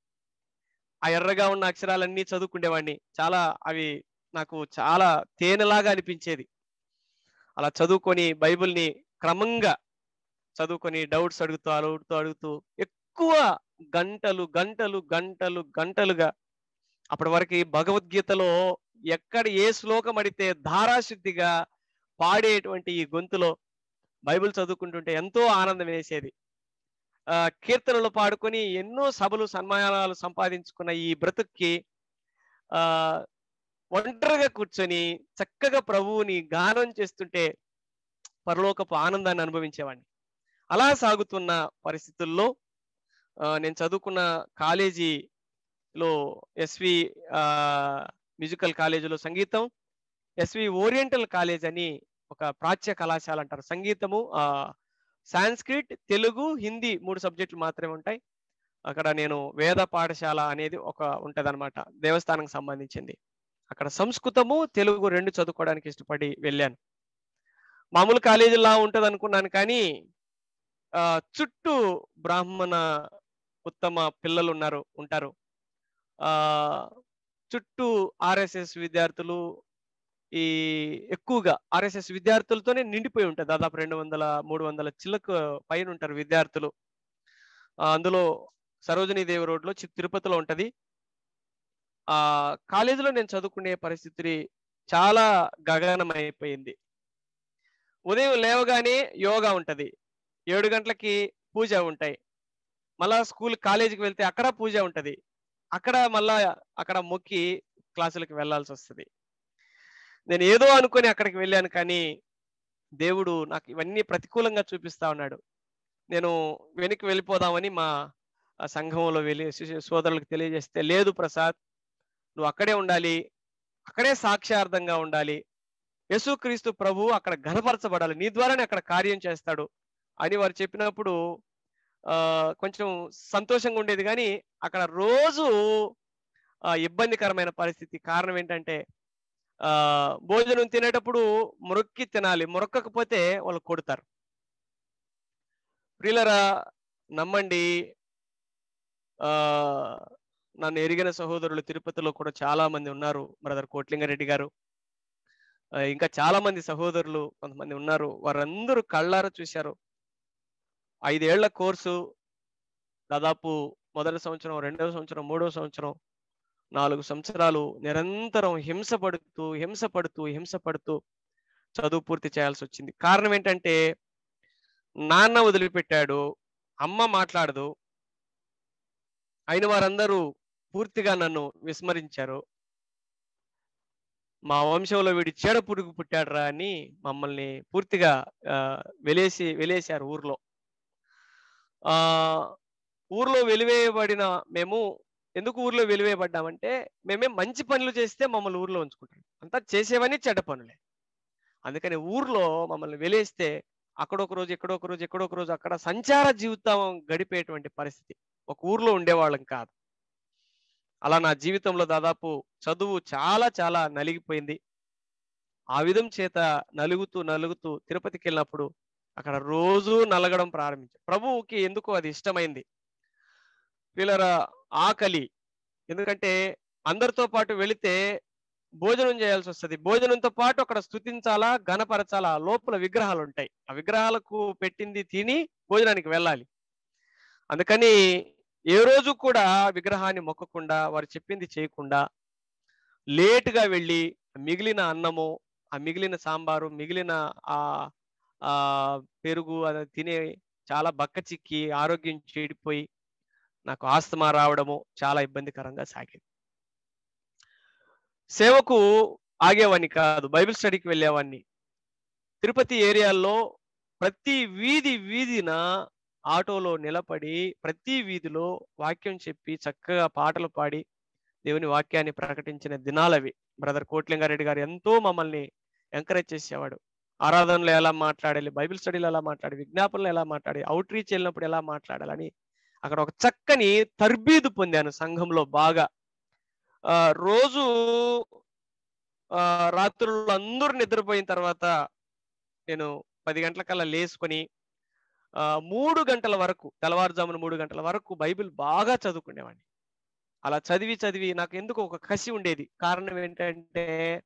ఆ ఎర్రగా ఉన్న అక్షరాలన్నీ చదువుకునేవాడిని చాలా అవి నాకు చాలా తేనెలాగా అనిపించేది అలా చదువుకొని బైబిల్ని క్రమంగా చదువుకొని డౌట్స్ అడుగుతూ అడుగుతూ అడుగుతూ ఎక్కువ గంటలు గంటలు గంటలు గంటలుగా అప్పటి వరకు భగవద్గీతలో ఎక్కడ ఏ శ్లోకం అడిగితే ధారాశుద్ధిగా పాడేటువంటి ఈ గొంతులో బైబిల్ చదువుకుంటుంటే ఎంతో ఆనందం వేసేది ఆ కీర్తనలు పాడుకొని ఎన్నో సభలు సన్మానాలు సంపాదించుకున్న ఈ బ్రతుక్కి ఆ ఒంటరిగా కూర్చొని చక్కగా ప్రభువుని గానం చేస్తుంటే పరలోకపు ఆనందాన్ని అనుభవించేవాడిని అలా సాగుతున్న పరిస్థితుల్లో ఆ, నేను చదువుకున్న కాలేజీలో ఎస్వి మ్యూజికల్ కాలేజీలో సంగీతం ఎస్వి ఓరియంటల్ కాలేజ్ అని ఒక ప్రాచ్య కళాశాల అంటారు సంగీతము ఆ సాంస్క్రిట్ తెలుగు హిందీ మూడు సబ్జెక్టులు మాత్రమే ఉంటాయి అక్కడ నేను వేద పాఠశాల అనేది ఒక ఉంటదన్నమాట దేవస్థానంకి సంబంధించింది అక్కడ సంస్కృతము తెలుగు రెండు చదువుకోవడానికి ఇష్టపడి వెళ్ళాను మామూలు కాలేజీలా ఉంటది అనుకున్నాను కానీ ఆ చుట్టూ బ్రాహ్మణ ఉత్తమ పిల్లలు ఉన్నారు ఉంటారు ఆ చుట్టూ ఆర్ఎస్ఎస్ విద్యార్థులు ఈ ఎక్కువగా ఆర్ఎస్ఎస్ విద్యార్థులతోనే నిండిపోయి ఉంటుంది దాదాపు రెండు వందల మూడు వందల చిల్లకు పైన ఉంటారు విద్యార్థులు ఆ, అందులో సరోజినీ దేవి రోడ్ లో చి- తిరుపతిలో ఉంటది ఆ కాలేజీలో నేను చదువుకునే పరిస్థితి చాలా గగనం అయిపోయింది ఉదయం లేవగానే యోగా ఉంటది ఏడు గంటలకి పూజ ఉంటాయి మళ్ళా స్కూల్ కాలేజీకి వెళ్తే అక్కడ పూజ ఉంటది అక్కడ మళ్ళా అక్కడ మొక్కి క్లాసులకు వెళ్ళాల్సి వస్తుంది నేను ఏదో అనుకొని అక్కడికి వెళ్ళాను కానీ దేవుడు నాకు ఇవన్నీ ప్రతికూలంగా చూపిస్తా ఉన్నాడు నేను వెనక్కి వెళ్ళిపోదామని మా ఆ సంఘంలో వెళ్ళి శిష్య సోదరులకు తెలియజేస్తే లేదు ప్రసాద్ నువ్వు అక్కడే ఉండాలి అక్కడే సాక్ష్యార్థంగా ఉండాలి యేసుక్రీస్తు ప్రభు అక్కడ ఘనపరచబడాలి నీ ద్వారానే అక్కడ కార్యం చేస్తాడు అని వారు చెప్పినప్పుడు ఆ కొంచెం సంతోషంగా ఉండేది కానీ అక్కడ రోజు ఆ, ఇబ్బందికరమైన పరిస్థితి కారణం ఏంటంటే ఆ భోజనం తినేటప్పుడు మురక్కి తినాలి మురక్కకపోతే వాళ్ళు కొడతారు ప్రియులరా నమ్మండి ఆ నన్ను ఎరిగిన సహోదరులు తిరుపతిలో కూడా చాలా మంది ఉన్నారు బ్రదర్ కోట్లింగారెడ్డి గారు ఆ, ఇంకా చాలా మంది సహోదరులు కొంతమంది ఉన్నారు వారందరూ కళ్ళారా చూశారు ఐదేళ్ల కోర్సు దాదాపు మొదటి సంవత్సరం రెండవ సంవత్సరం మూడవ సంవత్సరం నాలుగు సంవత్సరాలు నిరంతరం హింసపడుతూ హింసపడుతూ హింసపడుతూ చదువు పూర్తి చేయాల్సి వచ్చింది కారణం ఏంటంటే నాన్న వదిలిపెట్టాడు అమ్మ మాట్లాడదు అయిన వారందరూ పూర్తిగా నన్ను విస్మరించారు మా వంశంలో వీడి చీడ పురుగు పుట్టాడురా అని మమ్మల్ని పూర్తిగా ఆ, వెలేసి వెలేశారు ఊర్లో ఆ ఊర్లో వెలివేయబడిన మేము ఎందుకు ఊర్లో వెలివేయబడ్డామంటే మేమే మంచి పనులు చేస్తే మమ్మల్ని ఊర్లో ఉంచుకుంటారు అంతా చేసేవని చెడ్డ పనులే అందుకని ఊర్లో మమ్మల్ని వెలేస్తే అక్కడొక రోజు ఎక్కడొక రోజు ఎక్కడొక రోజు అక్కడ సంచార జీవితం గడిపేటువంటి పరిస్థితి ఒక ఊర్లో ఉండేవాళ్ళం కాదు అలా నా జీవితంలో దాదాపు చదువు చాలా చాలా నలిగిపోయింది ఆ విధం చేత నలుగుతూ నలుగుతూ తిరుపతికి వెళ్ళినప్పుడు అక్కడ రోజు నలగడం ప్రారంభించాను ప్రభువుకి ఎందుకు అది ఇష్టమైంది వీళ్ళరా ఆకలి ఎందుకంటే అందరితో పాటు వెళితే భోజనం చేయాల్సి వస్తుంది భోజనంతో పాటు అక్కడ స్థుతించాలా ఘనపరచాలా లోపల విగ్రహాలు ఉంటాయి ఆ విగ్రహాలకు పెట్టింది తిని భోజనానికి వెళ్ళాలి అందుకని ఏ రోజు కూడా విగ్రహాన్ని మొక్కకుండా వారు చెప్పింది చేయకుండా లేటుగా వెళ్ళి మిగిలిన అన్నము ఆ మిగిలిన సాంబారు మిగిలిన ఆ ఆ పెరుగు అది తినే చాలా బక్క చిక్కి ఆరోగ్యం చెడిపోయి నాకు ఆస్తమా రావడము చాలా ఇబ్బందికరంగా సాగింది సేవకు ఆగేవాడిని కాదు బైబిల్ స్టడీకి వెళ్ళేవాడిని తిరుపతి ఏరియాల్లో ప్రతి వీధి వీధిన ఆటోలో నిలబడి ప్రతి వీధిలో వాక్యం చెప్పి చక్కగా పాటలు పాడి దేవుని వాక్యాన్ని ప్రకటించిన దినాలవి బ్రదర్ కోట్లింగారెడ్డి గారు ఎంతో మమ్మల్ని ఎంకరేజ్ చేసేవాడు ఆరాధనలో ఎలా మాట్లాడాలి బైబిల్ స్టడీలో ఎలా మాట్లాడి విజ్ఞాపనలో ఎలా మాట్లాడి అవుట్ రీచ్ వెళ్ళినప్పుడు ఎలా మాట్లాడాలని అక్కడ ఒక చక్కని తర్బీదు పొందాను సంఘంలో బాగా ఆ రోజు ఆ రాత్రులు అందరూ నిద్రపోయిన తర్వాత నేను పది గంటలకల్లా లేసుకొని ఆ మూడు గంటల వరకు తెల్లవారుజామున మూడు గంటల వరకు బైబిల్ బాగా చదువుకునేవాడిని అలా చదివి చదివి నాకు ఎందుకు ఒక కసి ఉండేది కారణం ఏంటంటే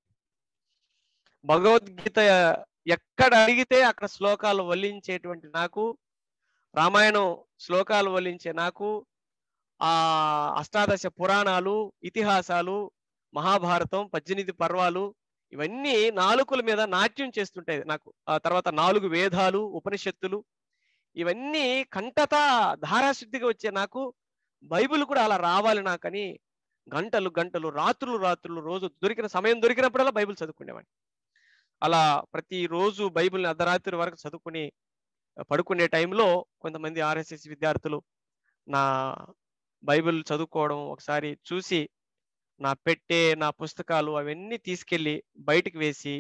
భగవద్గీత ఎక్కడ అడిగితే అక్కడ శ్లోకాలు వల్లించేటువంటి నాకు రామాయణం శ్లోకాలు వల్లించే నాకు ఆ అష్టాదశ పురాణాలు ఇతిహాసాలు మహాభారతం పద్దెనిమిది పర్వాలు ఇవన్నీ నాలుకల మీద నాట్యం చేస్తుంటాయి నాకు ఆ తర్వాత నాలుగు వేదాలు ఉపనిషత్తులు ఇవన్నీ కంటత ధారాశుద్ధిగా వచ్చే నాకు బైబిల్ కూడా అలా రావాలి నాకని గంటలు గంటలు రాత్రులు రాత్రులు రోజు దొరికిన సమయం దొరికినప్పుడల్లా బైబిల్ చదువుకునేవాడిని అలా ప్రతి రోజు బైబిల్ని అర్ధరాత్రి వరకు చదువుకుని పడుకునే టైంలో కొంతమంది ఆర్ఎస్ఎస్ విద్యార్థులు నా బైబిల్ చదువుకోవడం ఒకసారి చూసి నా పెట్టే నా పుస్తకాలు అవన్నీ తీసుకెళ్ళి బయటికి వేసి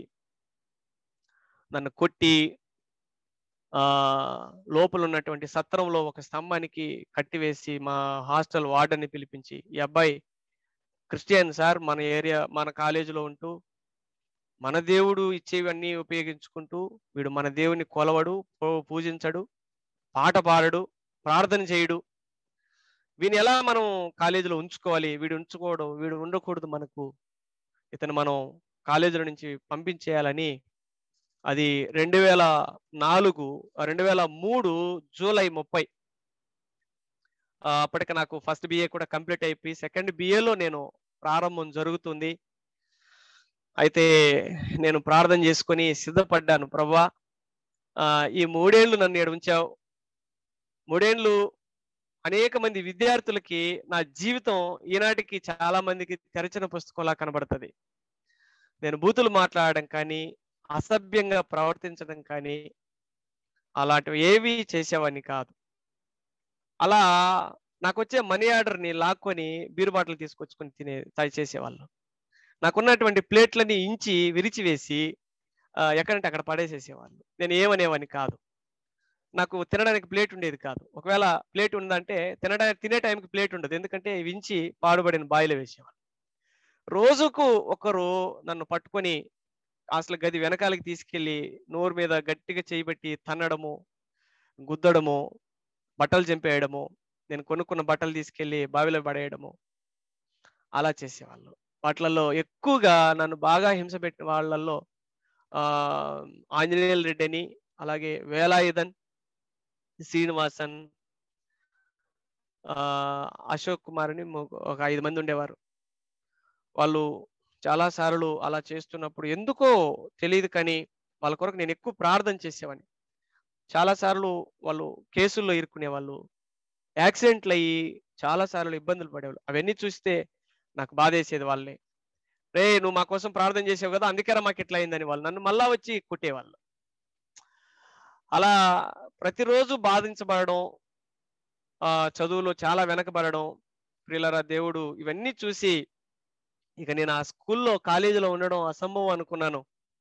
నన్ను కొట్టి ఆ లోపల ఉన్నటువంటి సత్రంలో ఒక స్తంభానికి కట్టివేసి మా హాస్టల్ వార్డెన్ని పిలిపించి ఈ అబ్బాయి క్రిస్టియన్ సార్ మన ఏరియా మన కాలేజీలో ఉంటూ మన దేవుడు ఇచ్చేవన్నీ ఉపయోగించుకుంటూ వీడు మన దేవుని కొలవడు పూ- పూజించడు పాట పాడడు ప్రార్థన చేయడు వీని ఎలా మనం కాలేజీలో ఉంచుకోవాలి వీడు ఉంచుకోవడం వీడు ఉండకూడదు మనకు ఇతను మనం కాలేజీల నుంచి పంపించేయాలని అది రెండు వేల నాలుగు రెండు వేల మూడు జూలై ముప్పై ఆ, అప్పటికి నాకు ఫస్ట్ బిఏ కూడా కంప్లీట్ అయిపోయి సెకండ్ బిఏలో నేను ప్రారంభం జరుగుతుంది అయితే నేను ప్రార్థన చేసుకొని సిద్ధపడ్డాను ప్రభా ఆ, ఈ మూడేళ్లు నన్ను ఇక్కడ ఉంచావు మూడేళ్లు అనేక మంది విద్యార్థులకి నా జీవితం ఈనాటికి చాలా మందికి తెరచిన పుస్తకంలా కనబడుతుంది నేను బూతులు మాట్లాడడం కానీ అసభ్యంగా ప్రవర్తించడం కానీ అలాంటివి ఏవి చేసేవాడిని కాదు అలా నాకు వచ్చే మనీ ఆర్డర్ని లాక్కొని బీరు బాటలు తీసుకొచ్చుకొని తినే తాగి చేసేవాళ్ళు నాకున్నటువంటి ప్లేట్లని ఇంచి విరిచివేసి ఆ, ఎక్కడంటే అక్కడ పడేసేసేవాళ్ళు నేను ఏమనేవాడిని కాదు నాకు తినడానికి ప్లేట్ ఉండేది కాదు ఒకవేళ ప్లేట్ ఉందంటే తినడానికి తినే టైంకి ప్లేట్ ఉండదు ఎందుకంటే వించి పాడుబడిన బాయిలో వేసేవాళ్ళు రోజుకు ఒకరు నన్ను పట్టుకొని అసలు గది వెనకాలకి తీసుకెళ్లి నోరు మీద గట్టిగా చేయబెట్టి తన్నడము గుద్దడము బట్టలు చంపేయడము నేను కొనుక్కున్న బట్టలు తీసుకెళ్లి బావిలో పడేయడము అలా చేసేవాళ్ళు వాటిలలో ఎక్కువగా నన్ను బాగా హింస పెట్టిన వాళ్ళల్లో ఆ ఆంజనేయుల రెడ్డి అని అలాగే వేలాయుధన్ శ్రీనివాసన్ ఆ అశోక్ కుమార్ అని ముగ్గు- ఒక ఐదు మంది ఉండేవారు వాళ్ళు చాలా సార్లు అలా చేస్తున్నప్పుడు ఎందుకో తెలియదు కానీ వాళ్ళ కొరకు నేను ఎక్కువ ప్రార్థన చేసేవాడిని చాలా సార్లు వాళ్ళు కేసుల్లో ఇరుక్కునే వాళ్ళు యాక్సిడెంట్లు అయ్యి చాలా సార్లు ఇబ్బందులు పడేవాళ్ళు అవన్నీ చూస్తే నాకు బాధేసేది వాళ్ళని రే నువ్వు మా కోసం ప్రార్థన చేసావు కదా అందుకేరా మాకు ఇట్లా అయిందని వాళ్ళు నన్ను మళ్ళా వచ్చి కుట్టేవాళ్ళు అలా ప్రతిరోజు బాధించబడడం ఆ చదువులో చాలా వెనకబడడం ప్రియులరా దేవుడు ఇవన్నీ చూసి ఇక నేను ఆ స్కూల్లో కాలేజీలో ఉండడం అసంభవం అనుకున్నాను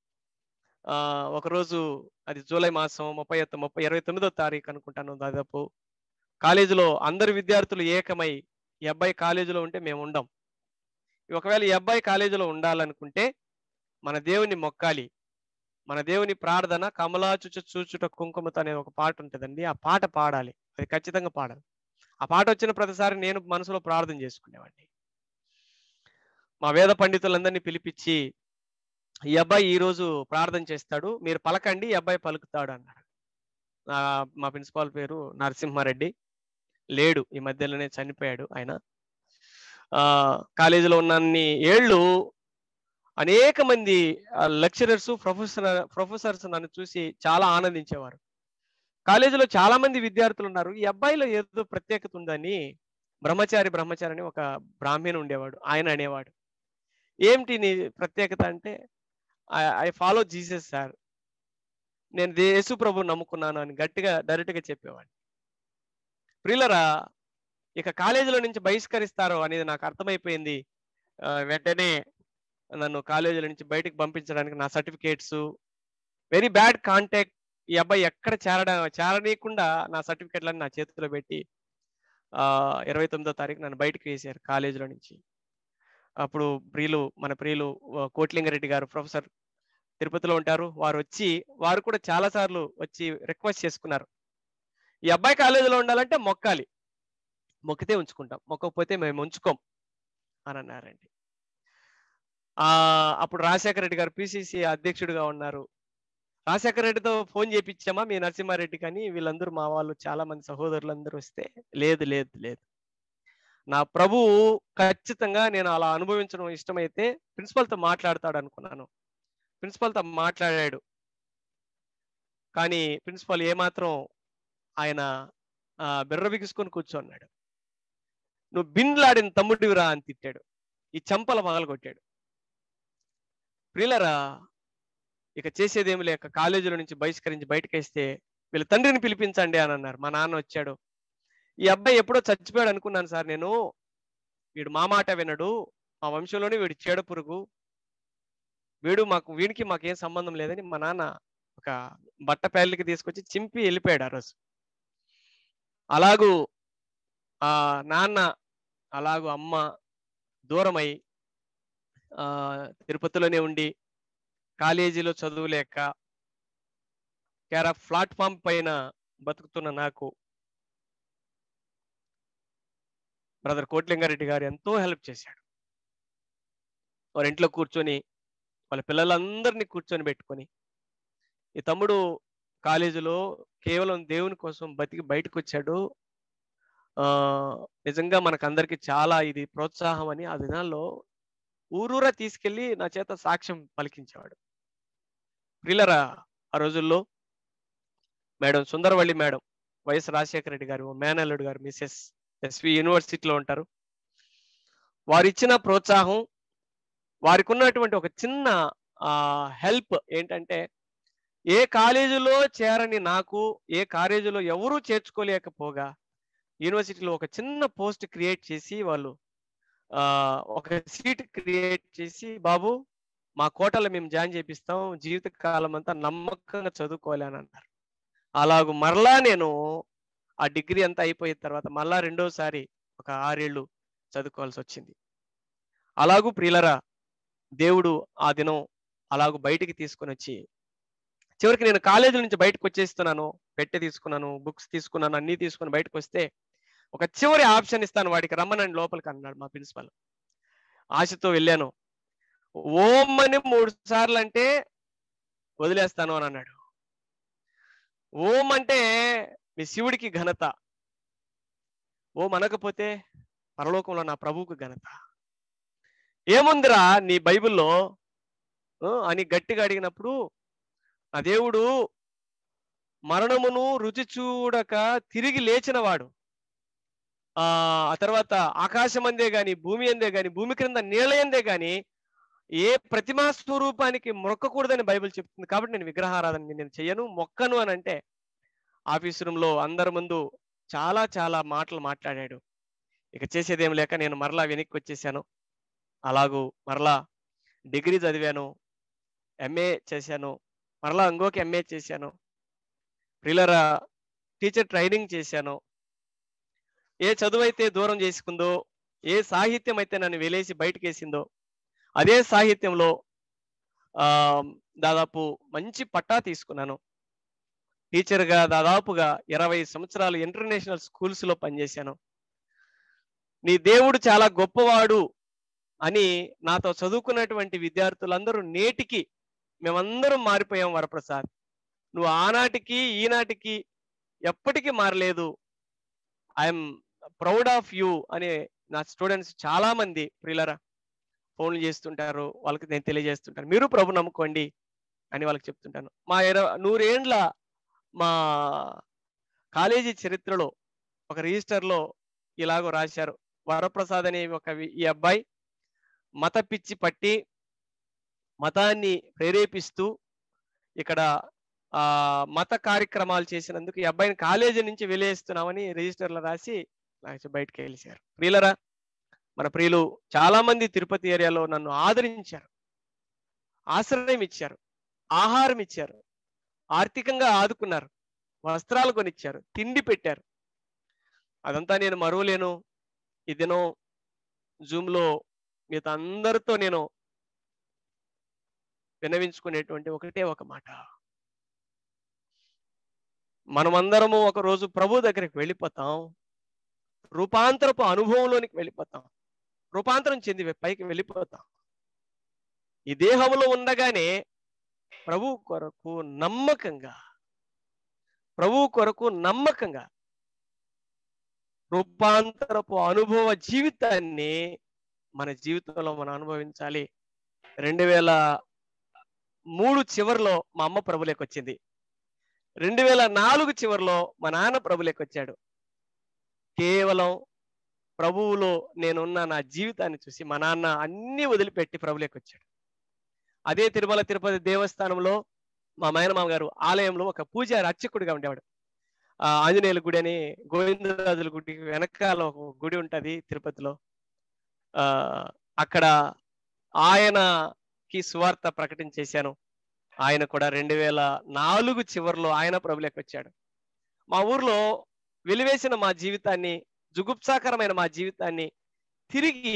ఆ ఒకరోజు అది జూలై మాసం ముప్పై ఒక్క- ముప్పై ఇరవై తొమ్మిదో తారీఖు అనుకుంటాను దాదాపు కాలేజీలో అందరు విద్యార్థులు ఏకమై ఈ అబ్బాయి కాలేజీలో ఉంటే మేము ఉండం ఒకవేళ ఈ అబ్బాయి కాలేజీలో ఉండాలనుకుంటే మన దేవుని మొక్కాలి మన దేవుని ప్రార్థన కమలా చుచు చూచుట కుంకుమత అనే ఒక పాట ఉంటుందండి ఆ పాట పాడాలి అది ఖచ్చితంగా పాడాలి ఆ పాట వచ్చిన ప్రతిసారి నేను మనసులో ప్రార్థన చేసుకునేవాడిని మా వేద పండితులందరినీ పిలిపించి ఈ అబ్బాయి ఈ రోజు ప్రార్థన చేస్తాడు మీరు పలకండి ఈ అబ్బాయి పలుకుతాడు అన్నాడు నా మా ప్రిన్సిపాల్ పేరు నరసింహారెడ్డి లేడు ఈ మధ్యలోనే చనిపోయాడు ఆయన ఆ కాలేజీలో ఉన్నన్ని ఏళ్ళు అనేక మంది లెక్చరర్స్ ప్రొఫెసర్ ప్రొఫెసర్స్ నన్ను చూసి చాలా ఆనందించేవారు కాలేజీలో చాలా మంది విద్యార్థులు ఉన్నారు ఈ అబ్బాయిలో ఏదో ప్రత్యేకత ఉందని బ్రహ్మచారి బ్రహ్మచారి అని ఒక బ్రాహ్మణ్ ఉండేవాడు ఆయన అనేవాడు ఏమిటి నీ ప్రత్యేకత అంటే ఐ ఫాలో జీసస్ సార్ నేను దే- యేసు ప్రభు నమ్ముకున్నాను అని గట్టిగా డైరెక్ట్ గా చెప్పేవాడిని ప్రియులరా ఇక కాలేజీలో నుంచి బహిష్కరిస్తారు అనేది నాకు అర్థమైపోయింది ఆ, వెంటనే నన్ను కాలేజీల నుంచి బయటికి పంపించడానికి నా సర్టిఫికేట్స్ వెరీ బ్యాడ్ కాంటాక్ట్ ఈ అబ్బాయి ఎక్కడ చేరడా చేరనీయకుండా నా సర్టిఫికేట్లను నా చేతిలో పెట్టి ఆ ఇరవై తొమ్మిదో తారీఖు నన్ను బయటకు వేసారు కాలేజీలో నుంచి అప్పుడు ప్రియులు మన ప్రియులు ఆ, కోట్లింగారెడ్డి గారు ప్రొఫెసర్ తిరుపతిలో ఉంటారు వారు వచ్చి వారు కూడా చాలా సార్లు వచ్చి రిక్వెస్ట్ చేసుకున్నారు ఈ అబ్బాయి కాలేజీలో ఉండాలంటే మొక్కాలి మొక్కితే ఉంచుకుంటాం మొక్కకపోతే మేము ఉంచుకోం అని అన్నారండి ఆ అప్పుడు రాజశేఖర రెడ్డి గారు పిసిసి అధ్యక్షుడిగా ఉన్నారు రాజశేఖర రెడ్డితో ఫోన్ చేపించామా మీ నరసింహారెడ్డి కానీ వీళ్ళందరూ మా వాళ్ళు చాలా మంది సహోదరులందరూ వస్తే లేదు లేదు లేదు నా ప్రభువు ఖచ్చితంగా నేను అలా అనుభవించడం ఇష్టమైతే ప్రిన్సిపల్ తో మాట్లాడతాడు అనుకున్నాను ప్రిన్సిపల్ తో మాట్లాడాడు కానీ ప్రిన్సిపల్ ఏమాత్రం ఆయన ఆ, బెర్ర బిగుసుకొని కూర్చోన్నాడు నువ్వు బిన్లాడిన తమ్ముడివిరా అని తిట్టాడు ఈ చంపల పగల కొట్టాడు ప్రియులరా ఇక చేసేదేమి లేక కాలేజీలో నుంచి బహిష్కరించి బయటకు వేస్తే వీళ్ళ తండ్రిని పిలిపించండి అని అన్నారు మా నాన్న వచ్చాడు ఈ అబ్బాయి ఎప్పుడో చచ్చిపోయాడు అనుకున్నాను సార్ నేను వీడు మా మాట వినడు మా వంశంలోనే వీడు చీడ పురుగు వీడు మాకు వీడికి మాకేం సంబంధం లేదని మా నాన్న ఒక బట్ట పేర్లకి తీసుకొచ్చి చింపి వెళ్ళిపోయాడు ఆ రోజు అలాగూ ఆ నాన్న అలాగూ అమ్మ దూరమై ఆ తిరుపతిలోనే ఉండి కాలేజీలో చదువులేక కేరా ప్లాట్ఫామ్ పైన బతుకుతున్న నాకు బ్రదర్ కోట్లింగారెడ్డి గారు ఎంతో హెల్ప్ చేశాడు వారి ఇంట్లో కూర్చొని వాళ్ళ పిల్లలందరినీ కూర్చొని పెట్టుకొని ఈ తమ్ముడు కాలేజీలో కేవలం దేవుని కోసం బతికి బయటకు వచ్చాడు ఆ నిజంగా మనకందరికి చాలా ఇది ప్రోత్సాహం అని ఆ దినాల్లో ఊరూరా తీసుకెళ్లి నా చేత సాక్ష్యం పలికించేవాడు ప్రిల్లరా ఆ రోజుల్లో madam Sundaravalli madam YS Rajasekhara Reddy గారు మేనల్లుడు గారు మిసెస్ ఎస్వి యూనివర్సిటీలో ఉంటారు వారు ఇచ్చిన ప్రోత్సాహం వారికి ఉన్నటువంటి ఒక చిన్న హెల్ప్ ఏంటంటే ఏ కాలేజీలో చేరని నాకు ఏ కాలేజీలో ఎవరూ చేర్చుకోలేకపోగా యూనివర్సిటీలో ఒక చిన్న పోస్ట్ క్రియేట్ చేసి వాళ్ళు ఆ ఒక సీట్ క్రియేట్ చేసి బాబు మా కోటలో మేము జాయిన్ చేపిస్తాం జీవిత కాలం అంతా నమ్మకంగా చదువుకోవాలి అని అన్నారు అలాగూ మరలా నేను ఆ డిగ్రీ అంతా అయిపోయిన తర్వాత మళ్ళా రెండోసారి ఒక ఆరేళ్ళు చదువుకోవాల్సి వచ్చింది అలాగూ ప్రియులరా దేవుడు ఆ దినం అలాగూ బయటికి తీసుకొని వచ్చి చివరికి నేను కాలేజీ నుంచి బయటకు వచ్చేస్తున్నాను పెట్టె తీసుకున్నాను బుక్స్ తీసుకున్నాను అన్ని తీసుకుని బయటకు వస్తే ఒక చివరి ఆప్షన్ ఇస్తాను వాడికి రమ్మనండి లోపలికి అన్నాడు మా ప్రిన్సిపల్ ఆశతో వెళ్ళాను ఓం అని మూడు సార్లు అంటే వదిలేస్తాను అని అన్నాడు ఓం అంటే మీ శివుడికి ఘనత ఓం అనకపోతే పరలోకంలో నా ప్రభువుకు ఘనత ఏముందిరా నీ బైబిల్లో ఆ, అని గట్టిగా అడిగినప్పుడు నా దేవుడు మరణమును రుచి చూడక తిరిగి లేచినవాడు ఆ ఆ తర్వాత ఆకాశం అందే గాని భూమి అందే గాని భూమి క్రింద నీళ్ళ అందే గాని ఏ ప్రతిమా స్వరూపానికి మొక్కకూడదని బైబిల్ చెప్తుంది కాబట్టి నేను విగ్రహారాధన నేను చెయ్యను మొక్కను అని అంటే ఆఫీస్ రూమ్ లో అందరి ముందు చాలా చాలా మాటలు మాట్లాడాడు ఇక చేసేదేం లేక నేను మరలా వెనక్కి వచ్చేసాను అలాగూ మరలా డిగ్రీ చదివాను ఎంఏ చేశాను మరలా ఇంకొక ఎంఏ చేశాను ప్రిలరా టీచర్ ట్రైనింగ్ చేశాను ఏ చదువు అయితే దూరం చేసుకుందో ఏ సాహిత్యం అయితే నన్ను వెలేసి బయటకేసిందో అదే సాహిత్యంలో ఆ దాదాపు మంచి పట్టా తీసుకున్నాను టీచర్గా దాదాపుగా ఇరవై సంవత్సరాలు ఇంటర్నేషనల్ స్కూల్స్ లో పనిచేశాను నీ దేవుడు చాలా గొప్పవాడు అని నాతో చదువుకున్నటువంటి విద్యార్థులందరూ నేటికి మేమందరం మారిపోయాం వరప్రసాద్ నువ్వు ఆనాటికి ఈనాటికి ఎప్పటికీ మారలేదు ఐఎమ్ ప్రౌడ్ ఆఫ్ యూ అనే నా స్టూడెంట్స్ చాలా మంది ప్రియులరా ఫోన్లు చేస్తుంటారు వాళ్ళకి నేను తెలియజేస్తుంటాను మీరు ప్రభు నమ్ముకోండి అని వాళ్ళకి చెప్తుంటాను మా ఇరవై నూరేండ్ల మా కాలేజీ చరిత్రలో ఒక రిజిస్టర్లో ఇలాగో రాశారు వరప్రసాద్ అనే ఒక వి- ఈ అబ్బాయి మత పిచ్చి పట్టి మతాన్ని ప్రేరేపిస్తూ ఇక్కడ ఆ మత కార్యక్రమాలు చేసినందుకు ఈ అబ్బాయిని కాలేజీ నుంచి వెలేస్తున్నామని రిజిస్టర్లో రాసి నాకు బయటకు వెళ్ళారు ప్రియులరా మన ప్రియులు చాలా మంది తిరుపతి ఏరియాలో నన్ను ఆదరించారు ఆశ్రయం ఇచ్చారు ఆహారం ఇచ్చారు ఆర్థికంగా ఆదుకున్నారు వస్త్రాలు కొనిచ్చారు తిండి పెట్టారు అదంతా నేను మరువలేను ఈ దినం జూమ్ లో మీతో అందరితో నేను వినవించుకునేటువంటి ఒకటే ఒక మాట మనమందరము ఒక రోజు ప్రభు దగ్గరికి వెళ్ళిపోతాం రూపాంతరపు అనుభవంలోనికి వెళ్ళిపోతాం రూపాంతరం చెంది పైకి వెళ్ళిపోతాం ఈ దేహంలో ఉండగానే ప్రభు కొరకు నమ్మకంగా ప్రభు కొరకు నమ్మకంగా రూపాంతరపు అనుభవ జీవితాన్ని మన జీవితంలో మనం అనుభవించాలి రెండు వేల మూడు చివరిలో మా అమ్మ ప్రభులేకి వచ్చింది రెండు వేల నాలుగు చివరిలో మా నాన్న ప్రభులేకి వచ్చాడు కేవలం ప్రభువులో నేనున్న నా జీవితాన్ని చూసి మా నాన్న అన్ని వదిలిపెట్టి ప్రభులేకి వచ్చాడు అదే తిరుమల తిరుపతి దేవస్థానంలో మా మేనమామ గారు ఆలయంలో ఒక పూజారి అర్చకుడిగా ఉండేవాడు ఆ ఆంజనేయుల గుడి అని గోవిందరాజుల గుడి వెనకాల ఒక గుడి ఉంటది తిరుపతిలో ఆ అక్కడ ఆయనకి సువార్త ప్రకటించేశాను ఆయన కూడా రెండు వేల నాలుగు చివరిలో ఆయన ప్రభులోకి వచ్చాడు మా ఊర్లో వెలివేసిన మా జీవితాన్ని జుగుప్సాకరమైన మా జీవితాన్ని తిరిగి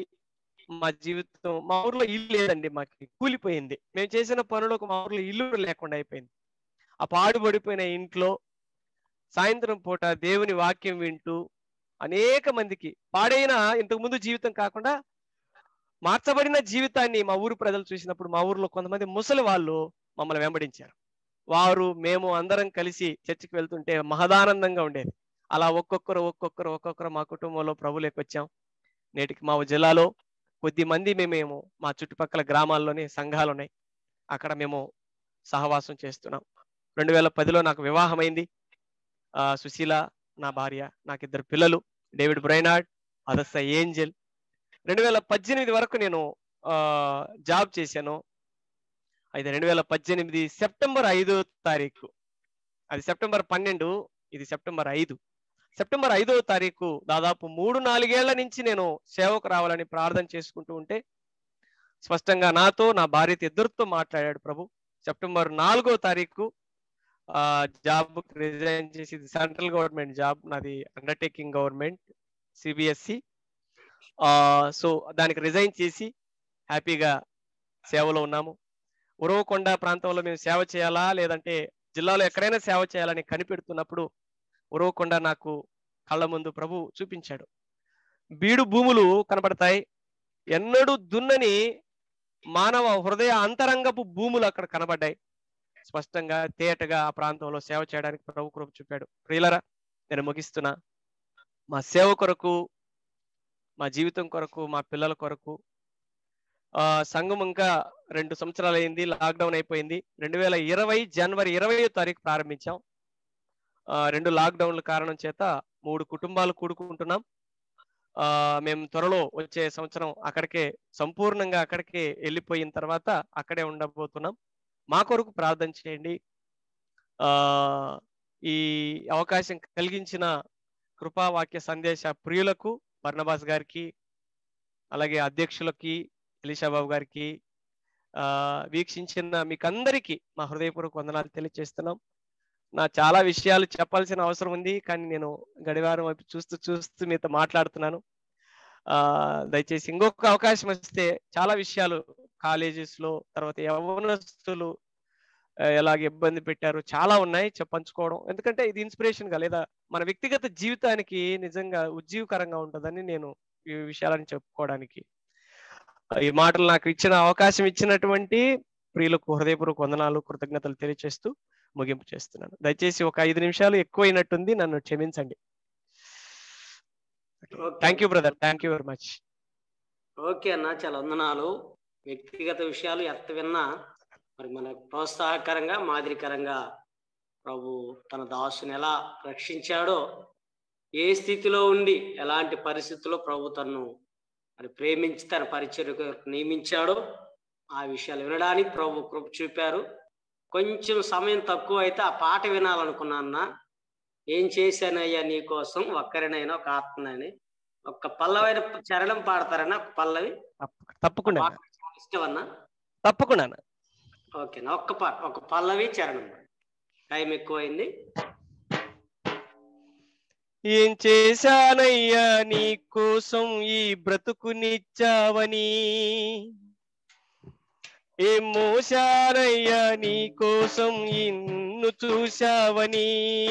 మా జీవితం మా ఊర్లో ఇల్లు లేదండి మాకు కూలిపోయింది మేము చేసిన పనులకు మా ఊర్లో ఇల్లు కూడా లేకుండా అయిపోయింది ఆ పాడుబడిపోయిన ఇంట్లో సాయంత్రం పూట దేవుని వాక్యం వింటూ అనేక మందికి పాడైన ఇంతకు ముందు జీవితం కాకుండా మార్చబడిన జీవితాన్ని మా ఊరు ప్రజలు చూసినప్పుడు మా ఊర్లో కొంతమంది ముసలి వాళ్ళు మమ్మల్ని వెంబడించారు వారు మేము అందరం కలిసి చర్చికి వెళ్తుంటే మహదానందంగా ఉండేది అలా ఒక్కొక్కరు ఒక్కొక్కరు ఒక్కొక్కరు మా కుటుంబంలో ప్రభులోకి వచ్చాం నేటికి మా జిల్లాలో కొద్ది మంది మేము మా చుట్టుపక్కల గ్రామాల్లోనే సంఘాలు ఉన్నాయి అక్కడ మేము సహవాసం చేస్తున్నాం రెండు వేల పదిలో నాకు వివాహమైంది ఆ సుశీల నా భార్య నాకు ఇద్దరు పిల్లలు డేవిడ్ బ్రైనార్డ్ అదస్స ఏంజల్ రెండు వేల పద్దెనిమిది వరకు నేను ఆ జాబ్ చేశాను అయితే రెండు వేల పద్దెనిమిది సెప్టెంబర్ ఐదో తారీఖు అది సెప్టెంబర్ పన్నెండు ఇది సెప్టెంబర్ ఐదు సెప్టెంబర్ ఐదో తారీఖు దాదాపు మూడు నాలుగేళ్ల నుంచి నేను సేవకు రావాలని ప్రార్థన చేసుకుంటూ ఉంటే స్పష్టంగా నాతో నా భార్యతో ఇద్దరితో మాట్లాడాడు ప్రభు సెప్టెంబర్ నాలుగో తారీఖు ఆ జాబ్ రిజైన్ చేసి సెంట్రల్ గవర్నమెంట్ జాబ్ నాది అండర్టేకింగ్ గవర్నమెంట్ సిబిఎస్సి ఆ సో దానికి రిజైన్ చేసి హ్యాపీగా సేవలో ఉన్నాము ఉరవకొండ ప్రాంతంలో మేము సేవ చేయాలా లేదంటే జిల్లాలో ఎక్కడైనా సేవ చేయాలని కనిపెడుతున్నప్పుడు ఉరవకొండ నాకు కళ్ళ ముందు ప్రభు చూపించాడు బీడు భూములు కనబడతాయి ఎన్నడూ దున్నని మానవ హృదయ అంతరంగపు భూములు అక్కడ కనబడ్డాయి స్పష్టంగా తేటగా ఆ ప్రాంతంలో సేవ చేయడానికి ప్రభు కృప చూపాడు ప్రియులరా నేను ముగిస్తున్నా మా సేవ కొరకు మా జీవితం కొరకు మా పిల్లల కొరకు ఆ సంఘం ఇంకా రెండు సంవత్సరాలు అయింది లాక్డౌన్ అయిపోయింది రెండు వేల ఇరవై జనవరి ఇరవై తారీఖు ప్రారంభించాం ఆ, రెండు లాక్డౌన్ల కారణం చేత మూడు కుటుంబాలు కూడుకుంటున్నాం ఆ మేము త్వరలో వచ్చే సంవత్సరం అక్కడికే సంపూర్ణంగా అక్కడికే వెళ్ళిపోయిన తర్వాత అక్కడే ఉండబోతున్నాం మా కొరకు ప్రార్థన చేయండి ఆ ఈ అవకాశం కలిగించిన కృపావాక్య సందేశ ప్రియులకు బర్ణబాస్ గారికి అలాగే అధ్యక్షులకి ఎలిషాబాబు గారికి ఆ వీక్షించిన మీకందరికీ మా హృదయపూర్వక వందనాలు తెలియజేస్తున్నాం నా చాలా విషయాలు చెప్పాల్సిన అవసరం ఉంది కానీ నేను గడివారం వైపు చూస్తూ చూస్తూ మీతో మాట్లాడుతున్నాను ఆ దయచేసి ఇంకొక అవకాశం వస్తే చాలా విషయాలు కాలేజెస్ లో తర్వాత యవనస్తులు ఆ, ఎలాగ ఇబ్బంది పెట్టారు చాలా ఉన్నాయి చెప్పంచుకోవడం ఎందుకంటే ఇది ఇన్స్పిరేషన్ గా లేదా మన వ్యక్తిగత జీవితానికి నిజంగా ఉజ్జీవకరంగా ఉంటుందని నేను ఈ విషయాలను చెప్పుకోవడానికి ఈ మాటలు నాకు ఇచ్చిన అవకాశం ఇచ్చినటువంటి ప్రియులకు హృదయపూర్వక వందనాలు కృతజ్ఞతలు తెలియజేస్తూ ముగింపు చేస్తున్నాను దయచేసి ఒక ఐదు నిమిషాలు ఎక్కువైనట్టుంది నన్ను క్షమించండి thank you brother thank you very much okay అన్న చాలా వందనాలు వ్యక్తిగత విషయాలు ఎంత విన్నా మరి మనకు ప్రోత్సాహకరంగా మాదిరికరంగా ప్రభు తన దాసుని ఎలా రక్షించాడో ఏ స్థితిలో ఉండి ఎలాంటి పరిస్థితుల్లో ప్రభు తను మరి ప్రేమించి తన పరిచర్యకు నియమించాడో ఆ విషయాలు వినడానికి ప్రభు కృప చూపారు కొంచెం సమయం తక్కువ అయితే ఆ పాట వినాలనుకున్నా అన్న ఏం చేశానయ్యా నీ కోసం ఒక్కరినైనా ఒక ఆత్మనని ఒక్క పల్లవైన చరణం పాడతారన్నా ఒక పల్లవి తప్పకుండా పాట చాలా ఇష్టం అన్న తప్పకుండా ఓకేనా ఒక్క పాట ఒక పల్లవి చరణం టైం ఎక్కువైంది ఏం చేశానయ్యా నీ కోసం ఈ బ్రతుకునిచ్చావని ఏం మోశానయ్యా నీ కోసం ఇన్ను చూశావని